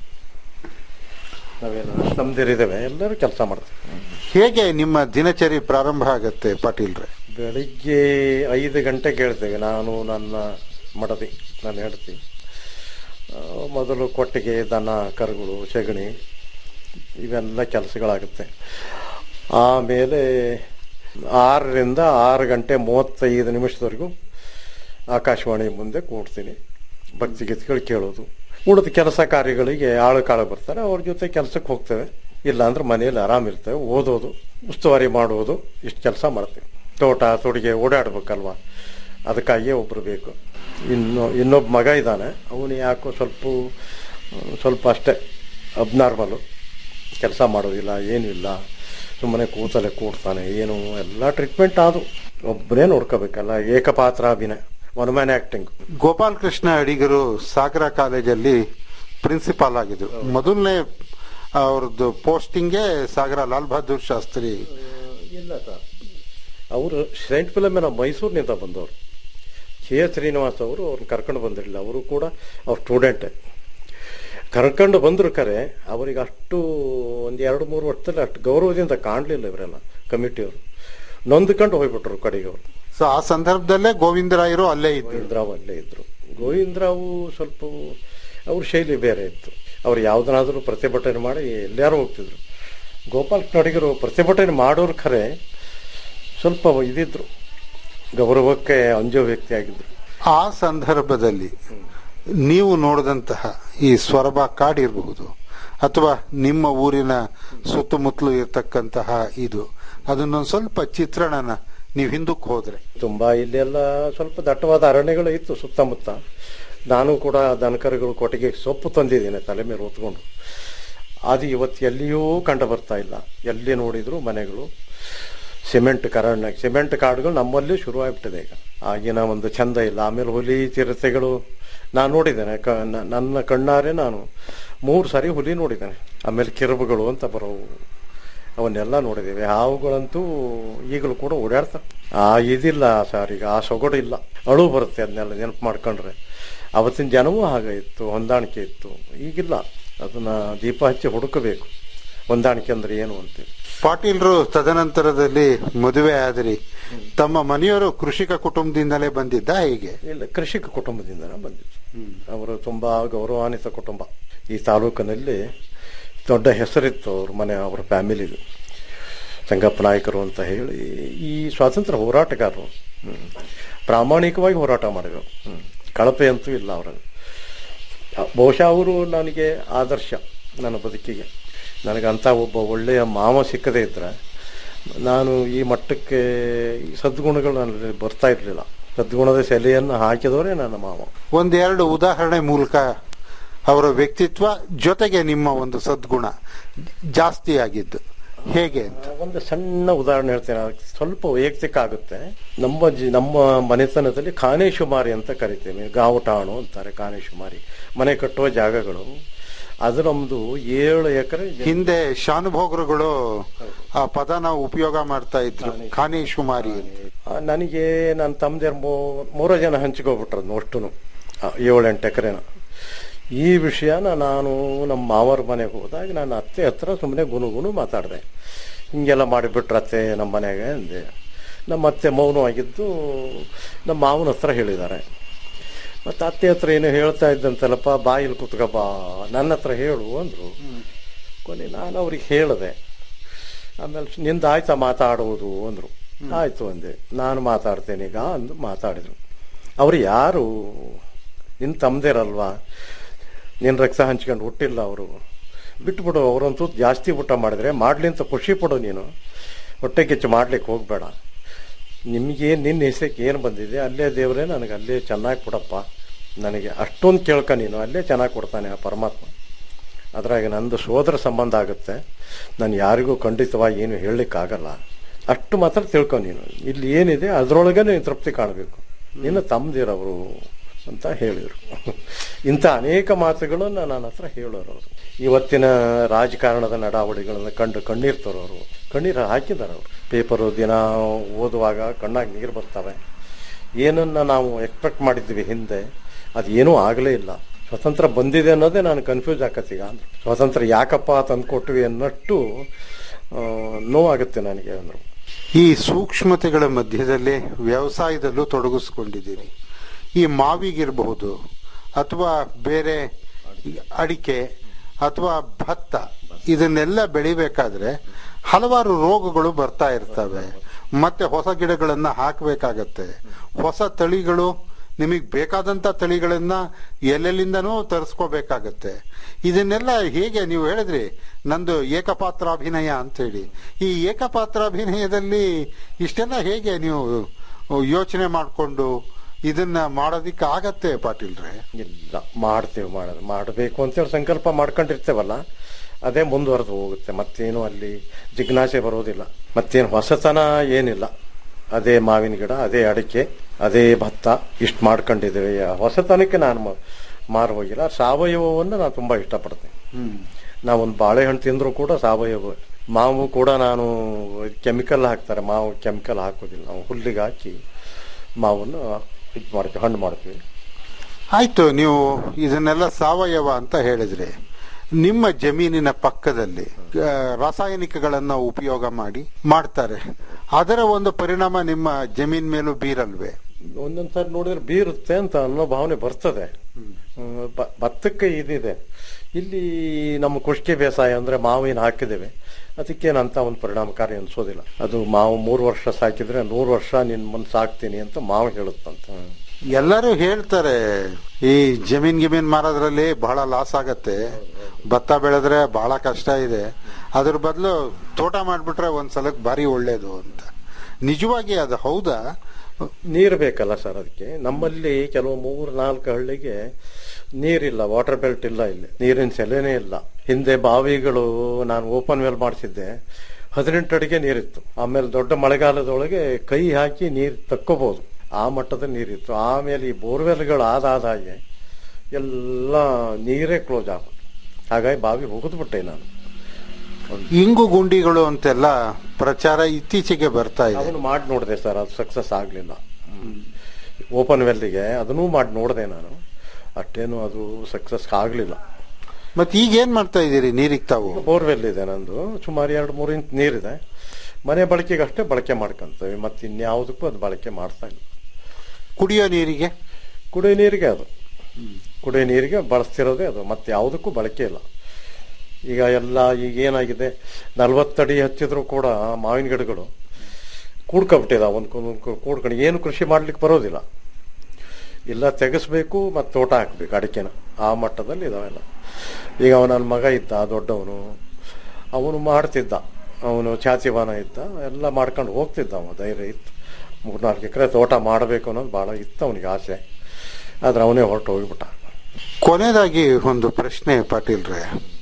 ನಾವೆಲ್ಲ ತಮ್ಮದಿರಿದ್ದೇವೆ ಎಲ್ಲರೂ ಕೆಲಸ ಮಾಡ್ತೀವಿ ಹೇಗೆ ನಿಮ್ಮ ದಿನಚರಿ ಪ್ರಾರಂಭ ಆಗತ್ತೆ ಪಾಟೀಲ್ರೆ ಬೆಳಿಗ್ಗೆ ಐದು ಗಂಟೆಗೆ ಹೇಳ್ತೇವೆ ನಾನು ನನ್ನ ಮಡದಿ ನಾನು ಹೇಳ್ತೀನಿ ಮೊದಲು ಕೊಟ್ಟಿಗೆ ದನ ಕರುಗಳು ಸೆಗಣಿ ಇವೆಲ್ಲ ಕೆಲಸಗಳಾಗುತ್ತೆ ಆಮೇಲೆ ಆರರಿಂದ ಆರು ಗಂಟೆ ಮೂವತ್ತೈದು ನಿಮಿಷದವರೆಗೂ ಆಕಾಶವಾಣಿ ಮುಂದೆ ಕೂಡ್ತೀನಿ ಭಕ್ತಿಗೀತೆಗಳು ಕೇಳೋದು ಉಳಿದ ಕೆಲಸ ಕಾರ್ಯಗಳಿಗೆ ಆಳು ಕಾಳು ಬರ್ತಾರೆ ಅವ್ರ ಜೊತೆ ಕೆಲಸಕ್ಕೆ ಹೋಗ್ತೇವೆ ಇಲ್ಲ ಅಂದ್ರೆ ಮನೆಯಲ್ಲಿ ಆರಾಮಿರ್ತೇವೆ ಓದೋದು ಉಸ್ತುವಾರಿ ಮಾಡುವುದು ಇಷ್ಟು ಕೆಲಸ ಮಾಡ್ತೀವಿ ತೋಟ ತೊಡಿಗೆ ಓಡಾಡ್ಬೇಕಲ್ವಾ ಅದಕ್ಕಾಗಿಯೇ ಒಬ್ರು ಬೇಕು ಇನ್ನು ಇನ್ನೊಬ್ಬ ಮಗ ಇದ್ದಾನೆ ಅವನು ಯಾಕೋ ಸ್ವಲ್ಪ ಸ್ವಲ್ಪ ಅಷ್ಟೇ ಅಬ್ನಾರ್ಮಲು ಕೆಲಸ ಮಾಡೋದಿಲ್ಲ ಏನಿಲ್ಲ ಸುಮ್ಮನೆ ಕೂತಲೆ ಕೂಡ್ತಾನೆ ಏನು ಎಲ್ಲ ಟ್ರೀಟ್ಮೆಂಟ್ ಆದು ಒಬ್ಬನೇ ನೋಡ್ಕೋಬೇಕಲ್ಲ ಏಕಪಾತ್ರ ಅಭಿನಯ one man acting Gopal Krishna ಅಡಿಗರು ಸಾಗರ ಕಾಲೇಜಲ್ಲಿ ಪ್ರಿನ್ಸಿಪಾಲ್ ಆಗಿದ್ರು ಮೊದಲನೇ ಅವ್ರದ್ದು ಪೋಸ್ಟಿಂಗೇ ಸಾಗರ ಲಾಲ್ ಬಹದ್ದೂರ್ ಶಾಸ್ತ್ರಿ ಇಲ್ಲ ಸರ್ ಅವರು ಸೈಂಟ್ ಫಿಲಮಿನ ಮೈಸೂರಿನಿಂದ ಬಂದವರು ಕೆ ಎಸ್ ಶ್ರೀನಿವಾಸ್ ಅವರು ಅವ್ರನ್ನ ಕರ್ಕೊಂಡು ಬಂದಿರಲಿಲ್ಲ ಅವರು ಕೂಡ ಅವ್ರ ಸ್ಟೂಡೆಂಟೇ ಕರ್ಕೊಂಡು ಬಂದ್ರು ಕರೆ ಅವರಿಗೆ ಅಷ್ಟು ಒಂದು ಎರಡು ಮೂರು ವರ್ಷದಲ್ಲಿ ಅಷ್ಟು ಗೌರವದಿಂದ ಕಾಣಲಿಲ್ಲ ಇವರೆಲ್ಲ ಕಮಿಟಿಯವರು ನೊಂದ್ಕೊಂಡು ಹೋಗ್ಬಿಟ್ರು ಕಡೆಗೆ ಅವರು ಸೊ ಆ ಸಂದರ್ಭದಲ್ಲೇ ಗೋವಿಂದರಾಯರು ಅಲ್ಲೇ ಇದ್ರು ಗೋವಿಂದರಾವ್ ಅಲ್ಲೇ ಇದ್ರು ಗೋವಿಂದರಾವು ಸ್ವಲ್ಪ ಅವ್ರ ಶೈಲಿ ಬೇರೆ ಇತ್ತು ಅವ್ರು ಯಾವ್ದನ್ನಾದ್ರೂ ಪ್ರತಿಭಟನೆ ಮಾಡಿ ಎಲ್ಲಾರು ಹೋಗ್ತಿದ್ರು ಗೋಪಾಲ್ ಕೃಷ್ಣಡಿಗರು ಪ್ರತಿಭಟನೆ ಮಾಡೋರು ಖರೆ ಸ್ವಲ್ಪ ಇದಿದ್ರು ಗೌರವಕ್ಕೆ ಅಂಜೋ ವ್ಯಕ್ತಿ ಆಗಿದ್ರು ಆ ಸಂದರ್ಭದಲ್ಲಿ ನೀವು ನೋಡಿದಂತಹ ಈ ಸ್ವರಬ ಕಾಡಿರಬಹುದು ಅಥವಾ ನಿಮ್ಮ ಊರಿನ ಸುತ್ತಮುತ್ತಲು ಇರತಕ್ಕಂತಹ ಇದು ಅದನ್ನೊಂದು ಸ್ವಲ್ಪ ಚಿತ್ರಣನ ನೀವು ಹಿಂದಕ್ಕೆ ಹೋದ್ರೆ ತುಂಬಾ ಇಲ್ಲೆಲ್ಲ ಸ್ವಲ್ಪ ದಟ್ಟವಾದ ಅರಣ್ಯಗಳು ಇತ್ತು ಸುತ್ತಮುತ್ತ ನಾನು ಕೂಡ ದನಕರುಗಳು ಕೊಟ್ಟಿಗೆ ಸೊಪ್ಪು ತಂದಿದ್ದೇನೆ ತಲೆ ಮೇಲೆ ಹೊತ್ಕೊಂಡು ಅದು ಇವತ್ತು ಎಲ್ಲಿಯೂ ಕಂಡು ಬರ್ತಾ ಇಲ್ಲ ಎಲ್ಲಿ ನೋಡಿದ್ರು ಮನೆಗಳು ಸಿಮೆಂಟ್ ಕರಣ್ಯ ಸಿಮೆಂಟ್ ಕಾಡುಗಳು ನಮ್ಮಲ್ಲಿ ಶುರುವಾಗ್ಬಿಟ್ಟಿದೆ ಈಗ ಆಗಿನ ಒಂದು ಚಂದ ಇಲ್ಲ ಆಮೇಲೆ ಹುಲಿ ಚಿರತೆಗಳು ನಾನು ನೋಡಿದ್ದೇನೆ ಕ ನ- ನನ್ನ ಕಣ್ಣಾರೆ ನಾನು ಮೂರು ಸಾರಿ ಹುಲಿ ನೋಡಿದ್ದೇನೆ ಆಮೇಲೆ ಕಿರುಬುಗಳು ಅಂತ ಬರೋವು ಅವನ್ನೆಲ್ಲ ನೋಡಿದ್ದೇವೆ ಹಾವುಗಳಂತೂ ಈಗಲೂ ಕೂಡ ಓಡಾಡ್ತವೆ ಆ ಇದಿಲ್ಲ ಸರ್ ಈಗ ಆ ಸೊಗಡು ಇಲ್ಲ ಅಳು ಬರುತ್ತೆ ಅದನ್ನೆಲ್ಲ ನೆನಪು ಮಾಡ್ಕೊಂಡ್ರೆ ಅವತ್ತಿನ ಜನವೂ ಹಾಗೆ ಇತ್ತು ಹೊಂದಾಣಿಕೆ ಇತ್ತು ಈಗಿಲ್ಲ ಅದನ್ನ ದೀಪ ಹಚ್ಚಿ ಹುಡುಕಬೇಕು ಹೊಂದಾಣಿಕೆ ಅಂದ್ರೆ ಏನು ಅಂತೇಳಿ ಪಾಟೀಲ್ರು ತದನಂತರದಲ್ಲಿ ಮದುವೆ ಆದ್ರಿ ತಮ್ಮ ಮನೆಯವರು ಕೃಷಿಕ ಕುಟುಂಬದಿಂದಲೇ ಬಂದಿದ್ದ ಹೇಗೆ ಇಲ್ಲ ಕೃಷಿಕ ಕುಟುಂಬದಿಂದ ಬಂದಿದ್ದು ಅವರು ತುಂಬಾ ಗೌರವಾನ್ವಿತ ಕುಟುಂಬ ಈ ತಾಲೂಕಿನಲ್ಲಿ ದೊಡ್ಡ ಹೆಸರಿತ್ತು ಅವ್ರ ಮನೆ ಅವರ ಫ್ಯಾಮಿಲಿದು ಸಂಗಪ್ಪ ನಾಯಕರು ಅಂತ ಹೇಳಿ ಈ ಸ್ವಾತಂತ್ರ್ಯ ಹೋರಾಟಗಾರರು ಹ್ಮ್. ಪ್ರಾಮಾಣಿಕವಾಗಿ ಹೋರಾಟ ಮಾಡಿದರು ಹ್ಮ್. ಕಳಪೆ ಅಂತೂ ಇಲ್ಲ ಅವರಲ್ಲಿ ಬಹುಶಃ ಅವರು ನನಗೆ ಆದರ್ಶ ನನ್ನ ಬದುಕಿಗೆ ನನಗಂತ ಒಬ್ಬ ಒಳ್ಳೆಯ ಮಾವ ಸಿಕ್ಕದೇ ಇದ್ರೆ ನಾನು ಈ ಮಟ್ಟಕ್ಕೆ ಈ ಸದ್ಗುಣಗಳು ನನ್ನಲ್ಲಿ ಬರ್ತಾ ಇರಲಿಲ್ಲ ಸದ್ಗುಣದ ಸೆಲೆಯನ್ನು ಹಾಕಿದವರೇ ನನ್ನ ಮಾವ ಒಂದೆರಡು ಉದಾಹರಣೆ ಮೂಲಕ ಅವರ ವ್ಯಕ್ತಿತ್ವ ಜೊತೆಗೆ ನಿಮ್ಮ ಒಂದು ಸದ್ಗುಣ ಜಾಸ್ತಿ ಆಗಿದ್ದು ಹೇಗೆ ಅಂತ ಒಂದು ಸಣ್ಣ ಉದಾಹರಣೆ ಹೇಳ್ತೇನೆ ಅದಕ್ಕೆ ಸ್ವಲ್ಪ ವೈಯಕ್ತಿಕ ಆಗುತ್ತೆ ನಮ್ಮ ಜಿ ನಮ್ಮ ಮನೆತನದಲ್ಲಿ ಖಾನೇಶುಮಾರಿ ಅಂತ ಕರಿತೇವೆ ಗಾವಟಾಣು ಅಂತಾರೆ ಖಾನೇಶುಮಾರಿ ಮನೆ ಕಟ್ಟುವ ಜಾಗಗಳು ಅದು ನಮ್ದು ಏಳು ಎಕರೆ ಹಿಂದೆ ಶಾನುಭೋಗರುಗಳು ಆ ಪದನ ಉಪಯೋಗ ಮಾಡ್ತಾ ಇದ್ರು ಖಾನೇಶುಮಾರಿ ಅಂತ ಆ, ನನಗೆ ನನ್ನ ತಮ್ಮದೇರ್ ಮೂರು ಜನ ಹಂಚ್ಕೊಬಿಟ್ರು ಅಷ್ಟುನು ಏಳೆಂಟು ಎಕರೆನ ಈ ವಿಷಯನ ನಾನು ನಮ್ಮ ಮಾವರ ಮನೆಗೆ ಹೋದಾಗ ನಾನು ಅತ್ತೆ ಹತ್ರ ಸುಮ್ಮನೆ ಗುನುಗುನು ಮಾತಾಡಿದೆ ಹಿಂಗೆಲ್ಲ ಮಾಡಿಬಿಟ್ರೆ ಅತ್ತೆ ನಮ್ಮ ಮನೆಗೆ ಅಂದೆ ನಮ್ಮ ಅತ್ತೆ ಮೌನವಾಗಿದ್ದು ನಮ್ಮ ಮಾವನ ಹತ್ರ ಹೇಳಿದ್ದಾರೆ ಮತ್ತು ಅತ್ತೆ ಹತ್ರ ಏನೋ ಹೇಳ್ತಾ ಇದ್ದಂತಲ್ಲಪ್ಪ ಬಾಯಲ್ಲಿ ಕುತ್ಕಪ್ಪ ನನ್ನ ಹತ್ರ ಹೇಳು ಅಂದರು ಕೊನೆ ನಾನು ಅವ್ರಿಗೆ ಹೇಳಿದೆ ಆಮೇಲೆ ನಿಂದ ಆಯ್ತಾ ಮಾತಾಡುವುದು ಅಂದರು ಆಯ್ತು ಅಂದೆ ನಾನು ಮಾತಾಡ್ತೇನೆ ಈಗ ಅಂದು ಮಾತಾಡಿದ್ರು ಅವ್ರು ಯಾರು ನಿನ್ನ ತಮ್ಮದೇರಲ್ವಾ ನಿನ್ನ ರಕ್ತ ಹಂಚ್ಕೊಂಡು ಹುಟ್ಟಿಲ್ಲ ಅವರು ಬಿಟ್ಬಿಡು ಅವರಂತೂ ಜಾಸ್ತಿ ಊಟ ಮಾಡಿದ್ರೆ ಮಾಡ್ಲಿ ಅಂತ ಖುಷಿ ಪಡು ನೀನು ಹೊಟ್ಟೆ ಕಿಚ್ಚು ಮಾಡ್ಲಿಕ್ಕೆ ಹೋಗಬೇಡ ನಿಮಗೆ ನಿನ್ನ ಹೆಸರಿಗೆ ಏನು ಬಂದಿದೆ ಅಲ್ಲೇ ದೇವರೇ ನನಗೆ ಅಲ್ಲೇ ಚೆನ್ನಾಗಿ ಕೊಡಪ್ಪ ನನಗೆ ಅಷ್ಟೊಂದು ಕೇಳ್ಕ ನೀನು ಅಲ್ಲೇ ಚೆನ್ನಾಗಿ ಕೊಡ್ತಾನೆ ಆ ಪರಮಾತ್ಮ ಅದ್ರಾಗ ನಂದು ಸೋದರ ಸಂಬಂಧ ಆಗುತ್ತೆ ನಾನು ಯಾರಿಗೂ ಖಂಡಿತವಾಗಿ ಏನು ಹೇಳಲಿಕ್ಕಾಗಲ್ಲ ಅಷ್ಟು ಮಾತ್ರ ತಿಳ್ಕೊ ನೀನು ಇಲ್ಲಿ ಏನಿದೆ ಅದರೊಳಗೆ ನೀನು ತೃಪ್ತಿ ಕಾಣಬೇಕು ನಿನ್ನ ತಮ್ಮದಿರವರು ಅಂತ ಹೇಳಿದರು ಇಂಥ ಅನೇಕ ಮಾತುಗಳನ್ನು ನನ್ನ ಹತ್ರ ಹೇಳೋರು ಅವರು ಇವತ್ತಿನ ರಾಜಕಾರಣದ ನಡಾವಳಿಗಳನ್ನು ಕಂಡು ಕಣ್ಣೀರು ತರೋರು ಕಣ್ಣೀರು ಹಾಕಿದ್ದಾರೆ ಅವರು ಪೇಪರು ದಿನ ಓದುವಾಗ ಕಣ್ಣಾಗಿ ನೀರು ಬರ್ತವೆ ಏನನ್ನ ನಾವು ಎಕ್ಸ್ಪೆಕ್ಟ್ ಮಾಡಿದ್ವಿ ಹಿಂದೆ ಅದೇನೂ ಆಗಲೇ ಇಲ್ಲ ಸ್ವತಂತ್ರ ಬಂದಿದೆ ಅನ್ನೋದೇ ನಾನು ಕನ್ಫ್ಯೂಸ್ ಆಕತ್ತೀಗ ಅಂದ್ರೆ ಸ್ವತಂತ್ರ ಯಾಕಪ್ಪ ತಂದ್ಕೊಟ್ವಿ ಅನ್ನಷ್ಟು ಆ, ನೋವಾಗುತ್ತೆ ನನಗೆ ಅಂದರು ಈ ಸೂಕ್ಷ್ಮತೆಗಳ ಮಧ್ಯದಲ್ಲಿ ವ್ಯವಸಾಯದಲ್ಲೂ ತೊಡಗಿಸ್ಕೊಂಡಿದ್ದೀರಿ ಈ ಮಾವಿಗಿರಬಹುದು ಅಥವಾ ಬೇರೆ ಅಡಿಕೆ ಅಥವಾ ಭತ್ತ ಇದನ್ನೆಲ್ಲ ಬೆಳಿಬೇಕಾದ್ರೆ ಹಲವಾರು ರೋಗಗಳು ಬರ್ತಾ ಇರ್ತವೆ ಮತ್ತೆ ಹೊಸ ಗಿಡಗಳನ್ನ ಹಾಕಬೇಕಾಗತ್ತೆ ಹೊಸ ತಳಿಗಳು ನಿಮಗೆ ಬೇಕಾದಂತ ತಳಿಗಳನ್ನ ಎಲ್ಲೆಲ್ಲಿಂದನೂ ತರಿಸ್ಕೋಬೇಕಾಗತ್ತೆ ಇದನ್ನೆಲ್ಲ ಹೇಗೆ ನೀವು ಹೇಳಿದ್ರಿ ನಂದು ಏಕಪಾತ್ರಾಭಿನಯ ಅಂತೇಳಿ ಈ ಏಕಪಾತ್ರಾಭಿನಯದಲ್ಲಿ ಇಷ್ಟೆಲ್ಲ ಹೇಗೆ ನೀವು ಯೋಚನೆ ಮಾಡಿಕೊಂಡು ಇದನ್ನ ಮಾಡೋದಿಕ್ಕೆ ಆಗತ್ತೆ ಪಾಟೀಲ್ರೆ ಇಲ್ಲ ಮಾಡ್ತೇವೆ ಮಾಡೋದು ಮಾಡಬೇಕು ಅಂತೇಳಿ ಸಂಕಲ್ಪ ಮಾಡ್ಕೊಂಡಿರ್ತೇವಲ್ಲ ಅದೇ ಮುಂದುವರೆದು ಹೋಗುತ್ತೆ ಮತ್ತೇನು ಅಲ್ಲಿ ಜಿಜ್ಞಾಸೆ ಬರೋದಿಲ್ಲ ಮತ್ತೇನು ಹೊಸತನ ಏನಿಲ್ಲ ಅದೇ ಮಾವಿನ ಗಿಡ ಅದೇ ಅಡಿಕೆ ಅದೇ ಭತ್ತ ಇಷ್ಟು ಮಾಡ್ಕೊಂಡಿದ್ದೇವೆ ಆ ಹೊಸತನಕ್ಕೆ ನಾನು ಮ- ಮಾರು ಹೋಗಿಲ್ಲ ಸಾವಯವವನ್ನು ನಾನು ತುಂಬಾ ಇಷ್ಟಪಡ್ತೇನೆ ನಾವೊಂದು ಬಾಳೆಹಣ್ಣು ತಿಂದರೂ ಕೂಡ ಸಾವಯವ ಮಾವು ಕೂಡ ನಾನು ಕೆಮಿಕಲ್ ಹಾಕ್ತಾರೆ ಮಾವು ಕೆಮಿಕಲ್ ಹಾಕೋದಿಲ್ಲ ನಾವು ಹುಲ್ಲಿಗೆ ಹಾಕಿ ಮಾವನ್ನು ಇದು ಮಾಡ್ತೀವಿ ಹಣ್ಣು ಮಾಡ್ತೀವಿ ಆಯ್ತು ನೀವು ಇದನ್ನೆಲ್ಲ ಸಾವಯವ ಅಂತ ಹೇಳಿದ್ರಿ ನಿಮ್ಮ ಜಮೀನಿನ ಪಕ್ಕದಲ್ಲಿ ಆ, ರಾಸಾಯನಿಕಗಳನ್ನ ಉಪಯೋಗ ಮಾಡಿ ಮಾಡ್ತಾರೆ ಅದರ ಒಂದು ಪರಿಣಾಮ ನಿಮ್ಮ ಜಮೀನ್ ಮೇಲೂ ಬೀರಲ್ವೇ ಒಂದೊಂದ್ಸಾರಿ ನೋಡಿದ್ರೆ ಬೀರುತ್ತೆ ಅಂತ ಅನ್ನೋ ಭಾವನೆ ಬರ್ತದೆ ಹ್ಮ್, ಬ- ಭತ್ತಕ್ಕೆ ಇದಿದೆ ಇಲ್ಲಿ ನಮ್ಮ ಕುಷ್ಕೆ ಬೇಸಾಯ ಅಂದ್ರೆ ಮಾವಿನ ಹಾಕಿದ್ದೇವೆ ಅದಕ್ಕೇನಂತ ಒಂದು ಪರಿಣಾಮಕಾರಿ ಅನ್ಸೋದಿಲ್ಲ ಅದು ಮಾವು ಮೂರು ವರ್ಷ ಸಾಕಿದ್ರೆ ನೂರು ವರ್ಷ ನಿನ್ ಮುಂದೆ ಸಾಕ್ತೀನಿ ಅಂತ ಮಾವು ಹೇಳುತ್ತಂತ ಎಲ್ಲರೂ ಹೇಳ್ತಾರೆ ಈ ಜಮೀನ್ ಗಿಮೀನ್ ಮಾರೋದ್ರಲ್ಲಿ ಬಹಳ ಲಾಸ್ ಆಗತ್ತೆ ಭತ್ತ ಬೆಳೆದ್ರೆ ಬಹಳ ಕಷ್ಟ ಇದೆ ಅದ್ರ ಬದಲು ತೋಟ ಮಾಡ್ಬಿಟ್ರೆ ಒಂದ್ ಸಲಕ್ ಭಾರಿ ಒಳ್ಳೇದು ಅಂತ ನಿಜವಾಗಿ ಅದು ಹೌದಾ ನೀರು ಬೇಕಲ್ಲ ಸರ್ ಅದಕ್ಕೆ ನಮ್ಮಲ್ಲಿ ಕೆಲವು ಮೂರು ನಾಲ್ಕು ಹಳ್ಳಿಗೆ ನೀರಿಲ್ಲ ವಾಟರ್ ಬೆಲ್ಟ್ ಇಲ್ಲ ಇಲ್ಲಿ ನೀರಿನ ಸೆಲೆನೇ ಇಲ್ಲ ಹಿಂದೆ ಬಾವಿಗಳು ನಾನು ಓಪನ್ ವೆಲ್ ಮಾಡಿಸಿದ್ದೆ ಹದಿನೆಂಟು ಅಡಿಗೆ ನೀರಿತ್ತು ಆಮೇಲೆ ದೊಡ್ಡ ಮಳೆಗಾಲದೊಳಗೆ ಕೈ ಹಾಕಿ ನೀರು ತಕ್ಕೋಬಹುದು ಆ ಮಟ್ಟದ ನೀರಿತ್ತು ಆಮೇಲೆ ಈ ಬೋರ್ವೆಲ್ಗಳು ಆದಾದ ಹಾಗೆ ಎಲ್ಲ ನೀರೇ ಕ್ಲೋಸ್ ಆಗ ಹಾಗಾಗಿ ಬಾವಿ ಹೋಗಿದ್ಬಿಟ್ಟೆ ನಾನು ಇಂಗು ಗುಂಡಿಗಳು ಅಂತೆಲ್ಲ ಪ್ರಚಾರ ಇತ್ತೀಚೆಗೆ ಬರ್ತಾ ಇದೆ ಅದನ್ನು ಮಾಡಿ ನೋಡಿದೆ ಸರ್ ಅದು ಸಕ್ಸಸ್ ಆಗಲಿಲ್ಲ ಓಪನ್ ವೆಲ್ಗೆ ಅದನ್ನೂ ಮಾಡಿ ನೋಡಿದೆ ನಾನು ಅಷ್ಟೇನು ಅದು ಸಕ್ಸಸ್ ಆಗಲಿಲ್ಲ ಮತ್ತೆ ಈಗ ಏನ್ ಮಾಡ್ತಾ ಇದ್ದೀರಿ ನೀರಿಗೆ ತಾವು ಬೋರ್ವೆಲ್ ಇದೆ ನಂದು ಸುಮಾರು ಎರಡು ಮೂರು ಇಂಚ್ ನೀರಿದೆ ಮನೆ ಬಳಕೆಗೆ ಅಷ್ಟೇ ಬಳಕೆ ಮಾಡ್ಕೊಂತೇವೆ ಮತ್ತೆ ಇನ್ಯಾವುದಕ್ಕೂ ಅದು ಬಳಕೆ ಮಾಡ್ತಾ ಇಲ್ಲ ಕುಡಿಯೋ ನೀರಿಗೆ ಕುಡಿಯೋ ನೀರಿಗೆ ಅದು ಕುಡಿಯೋ ನೀರಿಗೆ ಬಳಸ್ತಿರೋದೇ ಅದು ಮತ್ತೆ ಯಾವುದಕ್ಕೂ ಬಳಕೆ ಇಲ್ಲ ಈಗ ಎಲ್ಲ ಈಗ ಏನಾಗಿದೆ ನಲ್ವತ್ತಡಿ ಹಚ್ಚಿದ್ರು ಕೂಡ ಮಾವಿನ ಗಿಡಗಳು ಕೂಡ್ಕೊಬಿಟ್ಟಿದ ಒಂದು ಕೂಡ್ಕೊಂಡು ಏನು ಕೃಷಿ ಮಾಡ್ಲಿಕ್ಕೆ ಬರೋದಿಲ್ಲ ಇಲ್ಲ ತೆಗೆಸ್ಬೇಕು ಮತ್ತು ತೋಟ ಹಾಕ್ಬೇಕು ಅಡಿಕೆನ ಆ ಮಟ್ಟದಲ್ಲಿ ಇದಾವೆಲ್ಲ ಈಗ ಅವ ನನ್ನ ಮಗ ಇದ್ದ ದೊಡ್ಡವನು ಅವನು ಮಾಡ್ತಿದ್ದ ಅವನು ಛಾತಿವಾನ ಇದ್ದ ಎಲ್ಲ ಮಾಡ್ಕೊಂಡು ಹೋಗ್ತಿದ್ದ ಅವ ಧೈರ್ಯ ಇತ್ತು ಮೂರ್ನಾಲ್ಕು ಎಕರೆ ತೋಟ ಮಾಡಬೇಕು ಅನ್ನೋದು ಭಾಳ ಇತ್ತು ಅವನಿಗೆ ಆಸೆ ಆದ್ರೆ ಅವನೇ ಹೊರಟು ಹೋಗ್ಬಿಟ್ಟ ಕೊನೆಯದಾಗಿ ಒಂದು ಪ್ರಶ್ನೆ ಪಾಟೀಲ್ರೆ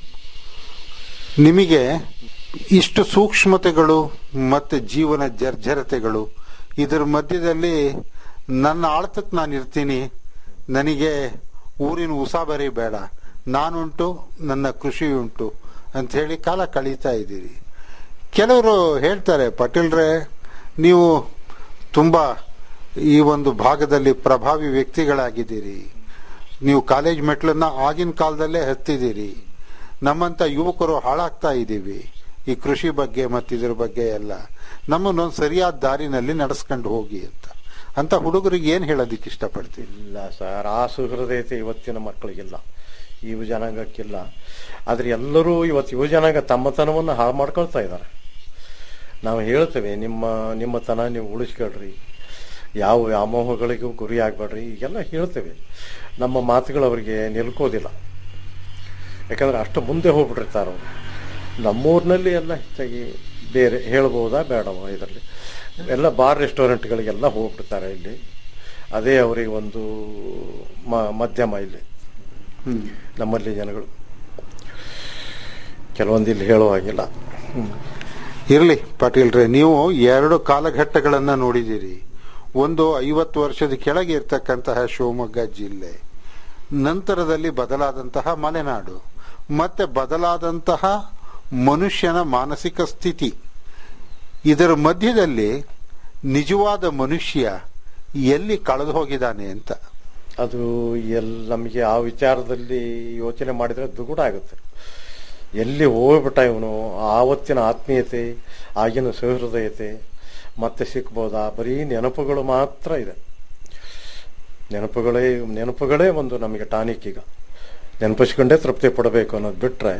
ನಿಮಗೆ ಇಷ್ಟು ಸೂಕ್ಷ್ಮತೆಗಳು ಮತ್ತೆ ಜೀವನ ಜರ್ಜರತೆಗಳು ಇದರ ಮಧ್ಯದಲ್ಲಿ ನನ್ನ ಆಳ್ತಕ್ಕೆ ನಾನು ಇರ್ತೀನಿ ನನಗೆ ಊರಿನ ಉಸಾಬರಿ ಬೇಡ ನಾನುಂಟು ನನ್ನ ಕೃಷಿ ಉಂಟು ಅಂತ ಹೇಳಿ ಕಾಲ ಕಳೀತಾ ಇದ್ದೀರಿ ಕೆಲವರು ಹೇಳ್ತಾರೆ ಪಾಟೀಲ್ರೆ ನೀವು ತುಂಬಾ ಈ ಒಂದು ಭಾಗದಲ್ಲಿ ಪ್ರಭಾವಿ ವ್ಯಕ್ತಿಗಳಾಗಿದ್ದೀರಿ ನೀವು ಕಾಲೇಜ್ ಮೆಟ್ಲನ್ನ ಆಗಿನ ಕಾಲದಲ್ಲೇ ಹತ್ತಿದ್ದೀರಿ ನಮ್ಮಂತ ಯುವಕರು ಹಾಳಾಗ್ತಾ ಇದ್ದೀವಿ ಈ ಕೃಷಿ ಬಗ್ಗೆ ಮತ್ತಿದ್ರ ಬಗ್ಗೆ ಎಲ್ಲ ನಮ್ಮನ್ನೊಂದು ಸರಿಯಾದ ದಾರಿನಲ್ಲಿ ನಡೆಸ್ಕೊಂಡು ಹೋಗಿ ಅಂತ ಅಂತ ಹುಡುಗರಿಗೆ ಏನ್ ಹೇಳೋದಿಕ್ಕೆ ಇಷ್ಟಪಡ್ತೀನಿ ಇಲ್ಲ ಸರ್ ಆ ಸುಹೃದಯತೆ ಇವತ್ತಿನ ಮಕ್ಕಳಿಗಿಲ್ಲ ಯುವ ಜನಾಂಗಕ್ಕಿಲ್ಲ ಆದ್ರೆ ಎಲ್ಲರೂ ಇವತ್ತು ಯುವ ಜನಾಂಗ ತಮ್ಮತನವನ್ನು ಹಾಳು ಮಾಡ್ಕೊಳ್ತಾ ಇದ್ದಾರೆ ನಾವು ಹೇಳ್ತೇವೆ ನಿಮ್ಮ ನಿಮ್ಮತನ ನೀವು ಉಳಿಸ್ಕೊಳ್ರಿ ಯಾವ ವ್ಯಾಮೋಹಗಳಿಗೂ ಗುರಿ ಆಗ್ಬೇಡ್ರಿ ಈಗೆಲ್ಲ ಹೇಳ್ತೇವೆ ನಮ್ಮ ಮಾತುಗಳು ಅವರಿಗೆ ನಿಲ್ಕೋದಿಲ್ಲ ಯಾಕಂದ್ರೆ ಅಷ್ಟು ಮುಂದೆ ಹೋಗ್ಬಿಟ್ಟಿರ್ತಾರೆ ಅವರು ನಮ್ಮೂರಿನಲ್ಲಿ ಎಲ್ಲ ಹೆಚ್ಚಾಗಿ ಬೇರೆ ಹೇಳ್ಬೋದಾ ಬೇಡವಾ ಇದರಲ್ಲಿ ಎಲ್ಲ ಬಾರ್ ರೆಸ್ಟೋರೆಂಟ್ಗಳಿಗೆಲ್ಲ ಹೋಗ್ಬಿಡ್ತಾರೆ ಇಲ್ಲಿ ಅದೇ ಅವರಿಗೆ ಒಂದು ಮ- ಮಧ್ಯಮ ಇಲ್ಲಿ ನಮ್ಮಲ್ಲಿ ಜನಗಳು ಕೆಲವೊಂದು ಇಲ್ಲಿ ಹೇಳುವ ಹಾಗಿಲ್ಲ ಇರ್ಲಿ ಪಾಟೀಲ್ರೆ ನೀವು ಎರಡು ಕಾಲಘಟ್ಟಗಳನ್ನ ನೋಡಿದ್ದೀರಿ ಒಂದು ಐವತ್ತು ವರ್ಷದ ಕೆಳಗೆ ಇರ್ತಕ್ಕಂತಹ ಶಿವಮೊಗ್ಗ ಜಿಲ್ಲೆ ನಂತರದಲ್ಲಿ ಬದಲಾದಂತಹ ಮಲೆನಾಡು ಮತ್ತೆ ಬದಲಾದಂತಹ ಮನುಷ್ಯನ ಮಾನಸಿಕ ಸ್ಥಿತಿ ಇದರ ಮಧ್ಯದಲ್ಲಿ ನಿಜವಾದ ಮನುಷ್ಯ ಎಲ್ಲಿ ಕಳೆದು ಹೋಗಿದ್ದಾನೆ ಅಂತ ಅದು ಎಲ್ ನಮಗೆ ಆ ವಿಚಾರದಲ್ಲಿ ಯೋಚನೆ ಮಾಡಿದ್ರೆ ದುಗುಡ ಆಗುತ್ತೆ ಎಲ್ಲಿ ಹೋಗ್ಬಿಟ್ಟ ಇವನು ಆವತ್ತಿನ ಆತ್ಮೀಯತೆ ಆಗಿನ ಸಹೃದಯತೆ ಮತ್ತೆ ಸಿಕ್ಬೋದಾ ಬರೀ ನೆನಪುಗಳು ಮಾತ್ರ ಇದೆ ನೆನಪುಗಳೇ ನೆನಪುಗಳೇ ಒಂದು ನಮಗೆ ಟಾನಿಕ್ ಈಗ ನೆನಪಿಸ್ಕೊಂಡೇ ತೃಪ್ತಿ ಪಡಬೇಕು ಅನ್ನೋದು ಬಿಟ್ರೆ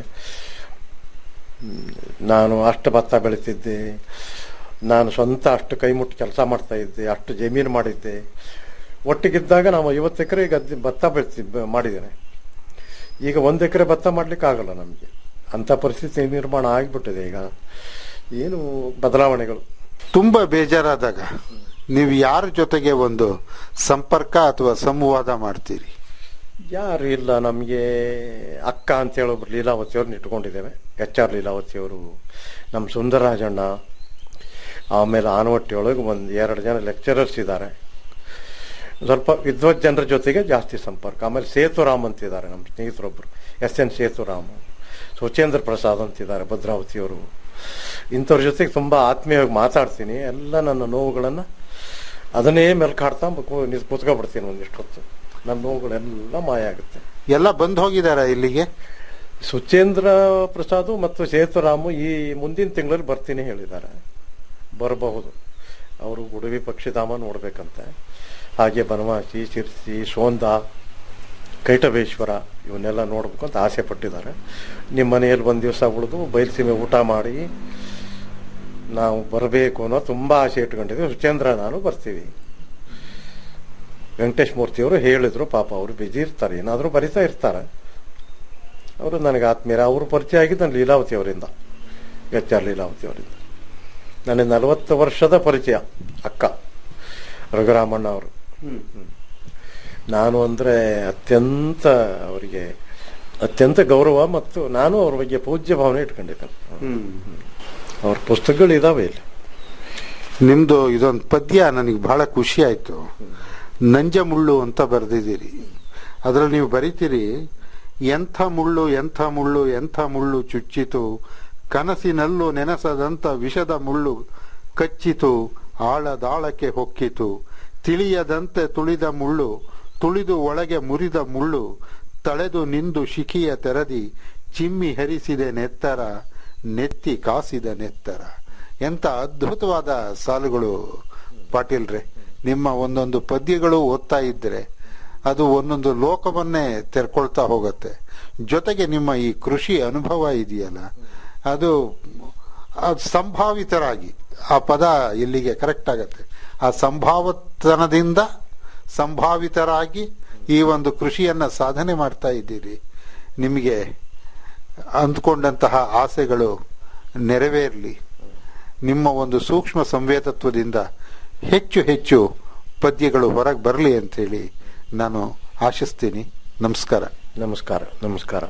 ಹ್ಮ್, ನಾನು ಅಷ್ಟು ಭತ್ತ ಬೆಳಿತಿದ್ದೆ ನಾನು ಸ್ವಂತ ಅಷ್ಟು ಕೈ ಮುಟ್ಟಿ ಕೆಲಸ ಮಾಡ್ತಾ ಇದ್ದೆ ಅಷ್ಟು ಜಮೀನು ಮಾಡಿದ್ದೆ ಒಟ್ಟಿಗಿದ್ದಾಗ ನಾವು ಐವತ್ತು ಎಕರೆ ಗದ್ದೆ ಭತ್ತ ಬೆಳೆಸಿ ಮಾಡಿದ್ದೇನೆ ಈಗ ಒಂದು ಎಕರೆ ಭತ್ತ ಮಾಡ್ಲಿಕ್ಕೆ ಆಗಲ್ಲ ನಮಗೆ ಅಂತ ಪರಿಸ್ಥಿತಿ ನಿರ್ಮಾಣ ಆಗಿಬಿಟ್ಟಿದೆ ಈಗ ಏನು ಬದಲಾವಣೆಗಳು ತುಂಬಾ ಬೇಜಾರಾದಾಗ ನೀವು ಯಾರ ಜೊತೆಗೆ ಒಂದು ಸಂಪರ್ಕ ಅಥವಾ ಸಂವಾದ ಮಾಡ್ತೀರಿ ಯಾರು ಇಲ್ಲ ನಮಗೆ ಅಕ್ಕ ಅಂತ ಹೇಳೊಬ್ರು ಲೀಲಾವತಿ ಅವ್ರನ್ನ ಇಟ್ಕೊಂಡಿದ್ದೇವೆ ಎಚ್ ಆರ್ ಲೀಲಾವತಿ ಅವರು ನಮ್ಮ ಸುಂದರರಾಜಣ್ಣ ಆಮೇಲೆ ಆನವಟ್ಟಿ ಒಳಗೆ ಒಂದು ಎರಡು ಜನ ಲೆಕ್ಚರರ್ಸ್ ಇದ್ದಾರೆ ಸ್ವಲ್ಪ ವಿದ್ವತ್ ಜನರ ಜೊತೆಗೆ ಜಾಸ್ತಿ ಸಂಪರ್ಕ ಆಮೇಲೆ ಸೇತುರಾಮ್ ಅಂತಿದ್ದಾರೆ ನಮ್ಮ ಸ್ನೇಹಿತರೊಬ್ಬರು ಎಸ್ ಎನ್ ಸೇತುರಾಮ್ ಸುಚೇಂದ್ರ ಪ್ರಸಾದ್ ಅಂತಿದ್ದಾರೆ ಭದ್ರಾವತಿಯವರು ಇಂಥವ್ರ ಜೊತೆಗೆ ತುಂಬ ಆತ್ಮೀಯವಾಗಿ ಮಾತಾಡ್ತೀನಿ ಎಲ್ಲ ನನ್ನ ನೋವುಗಳನ್ನು ಅದನ್ನೇ ಮೆಲ್ಕಾಡ್ತಾ ಕೂ- ನಿಂತ್ ಕೂತ್ಕೊಬಿಡ್ತೀನಿ ಒಂದಿಷ್ಟು ಹೊತ್ತು ನನ್ನ ನೋವುಗಳೆಲ್ಲ ಮಾಯ ಆಗುತ್ತೆ ಎಲ್ಲ ಬಂದ್ ಹೋಗಿದಾರ ಇಲ್ಲಿಗೆ ಸುಚೇಂದ್ರ ಪ್ರಸಾದ್ ಮತ್ತು ಸೇತುರಾಮು ಈ ಮುಂದಿನ ತಿಂಗಳಲ್ಲಿ ಬರ್ತೀನಿ ಹೇಳಿದ್ದಾರೆ ಬರಬಹುದು ಅವರು ಗುಡವಿ ಪಕ್ಷಿಧಾಮ ನೋಡ್ಬೇಕಂತೆ ಹಾಗೆ ಬನವಾಸಿ ಶಿರ್ಸಿ ಸೋಂದ ಕೈಟಬೇಶ್ವರ ಇವನ್ನೆಲ್ಲ ನೋಡ್ಬೇಕು ಅಂತ ಆಸೆ ಪಟ್ಟಿದ್ದಾರೆ ನಿಮ್ಮ ಮನೆಯಲ್ಲಿ ಒಂದು ದಿವಸ ಉಳಿದು ಬಯಲುಸೀಮೆ ಊಟ ಮಾಡಿ ನಾವು ಬರಬೇಕು ಅನ್ನೋ ತುಂಬಾ ಆಸೆ ಇಟ್ಕೊಂಡಿದ್ದೀವಿ ಸುಚೇಂದ್ರ ನಾನು ಬರ್ತೀವಿ ವೆಂಕಟೇಶ್ ಮೂರ್ತಿಯವರು ಹೇಳಿದ್ರು ಪಾಪ ಅವರು ಬಿಜಿ ಇರ್ತಾರೆ ಏನಾದರೂ ಬರಿತಾ ಇರ್ತಾರೆ ಅವರು ನನಗೆ ಆತ್ಮೀಯರ ಅವರು ಪರಿಚಯ ಆಗಿದ್ದು ನಾನು ಲೀಲಾವತಿ ಅವರಿಂದ ಎಚ್ ಆರ್ ಲೀಲಾವತಿ ಅವರಿಂದ ನನಗೆ ನಲವತ್ತು ವರ್ಷದ ಪರಿಚಯ ಅಕ್ಕ ರಘುರಾಮಣ್ಣ ಅವರು ನಾನು ಅಂದರೆ ಅತ್ಯಂತ ಅವರಿಗೆ ಅತ್ಯಂತ ಗೌರವ ಮತ್ತು ನಾನು ಅವ್ರ ಬಗ್ಗೆ ಪೂಜ್ಯ ಭಾವನೆ ಇಟ್ಕೊಂಡಿದ್ದೇನೆ ಅವ್ರ ಪುಸ್ತಕಗಳು ಇದಾವೆ ಇಲ್ಲಿ ನಿಮ್ದು ಇದೊಂದು ಪದ್ಯ ನನಗೆ ಬಹಳ ಖುಷಿ ಆಯ್ತು ನಂಜ ಮುಳ್ಳು ಅಂತ ಬರೆದಿದ್ದೀರಿ ಅದ್ರಲ್ಲಿ ನೀವು ಬರಿತೀರಿ ಎಂಥ ಮುಳ್ಳು ಎಂಥ ಮುಳ್ಳು ಎಂಥ ಮುಳ್ಳು ಚುಚ್ಚಿತು ಕನಸಿನಲ್ಲೂ ನೆನೆಸದಂತ ವಿಷದ ಮುಳ್ಳು ಕಚ್ಚಿತು ಆಳದಾಳಕ್ಕೆ ಹೊಕ್ಕಿತು ತಿಳಿಯದಂತೆ ತುಳಿದ ಮುಳ್ಳು ತುಳಿದು ಒಳಗೆ ಮುರಿದ ಮುಳ್ಳು ತಳೆದು ನಿಂದು ಶಿಖಿಯ ತೆರದಿ ಚಿಮ್ಮಿ ಹರಿಸಿದೆ ನೆತ್ತರ ನೆತ್ತಿ ಕಾಸಿದ ನೆತ್ತರ ಎಂತ ಅದ್ಭುತವಾದ ಸಾಲುಗಳು ಪಾಟೀಲ್ರೆ ನಿಮ್ಮ ಒಂದೊಂದು ಪದ್ಯಗಳು ಓದ್ತಾ ಇದ್ರೆ ಅದು ಒಂದೊಂದು ಲೋಕವನ್ನೇ ತೆರ್ಕೊಳ್ತಾ ಹೋಗುತ್ತೆ ಜೊತೆಗೆ ನಿಮ್ಮ ಈ ಕೃಷಿ ಅನುಭವ ಇದೆಯಲ್ಲ ಅದು ಅದು ಸಂಭಾವಿತರಾಗಿ ಆ ಪದ ಇಲ್ಲಿಗೆ ಕರೆಕ್ಟ್ ಆಗತ್ತೆ ಆ ಸಂಭಾವತನದಿಂದ ಸಂಭಾವಿತರಾಗಿ ಈ ಒಂದು ಕೃಷಿಯನ್ನ ಸಾಧನೆ ಮಾಡ್ತಾ ಇದ್ದೀರಿ ನಿಮಗೆ ಅಂದ್ಕೊಂಡಂತಹ ಆಸೆಗಳು ನೆರವೇರಲಿ ನಿಮ್ಮ ಒಂದು ಸೂಕ್ಷ್ಮ ಸಂವೇದತ್ವದಿಂದ ಹೆಚ್ಚು ಹೆಚ್ಚು ಪದ್ಯಗಳು ಹೊರಗೆ ಬರಲಿ ಅಂತೇಳಿ ನಾನು ಆಶಿಸ್ತೀನಿ ನಮಸ್ಕಾರ ನಮಸ್ಕಾರ ನಮಸ್ಕಾರ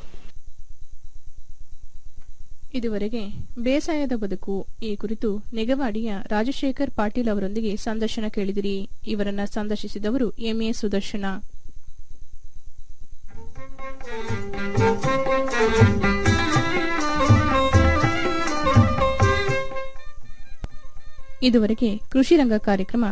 ಇದುವರೆಗೆ ಬೇಸಾಯದ ಬದುಕು ಈ ಕುರಿತು ನೆಗವಾಡಿಯ ರಾಜಶೇಖರ್ ಪಾಟೀಲ್ ಅವರೊಂದಿಗೆ ಸಂದರ್ಶನ ಕೇಳಿದಿರಿ ಇವರನ್ನ ಸಂದರ್ಶಿಸಿದವರು ಎಂಎ ಸುದರ್ಶನ ಇದುವರೆಗೆ ಕೃಷಿ ರಂಗ ಕಾರ್ಯಕ್ರಮ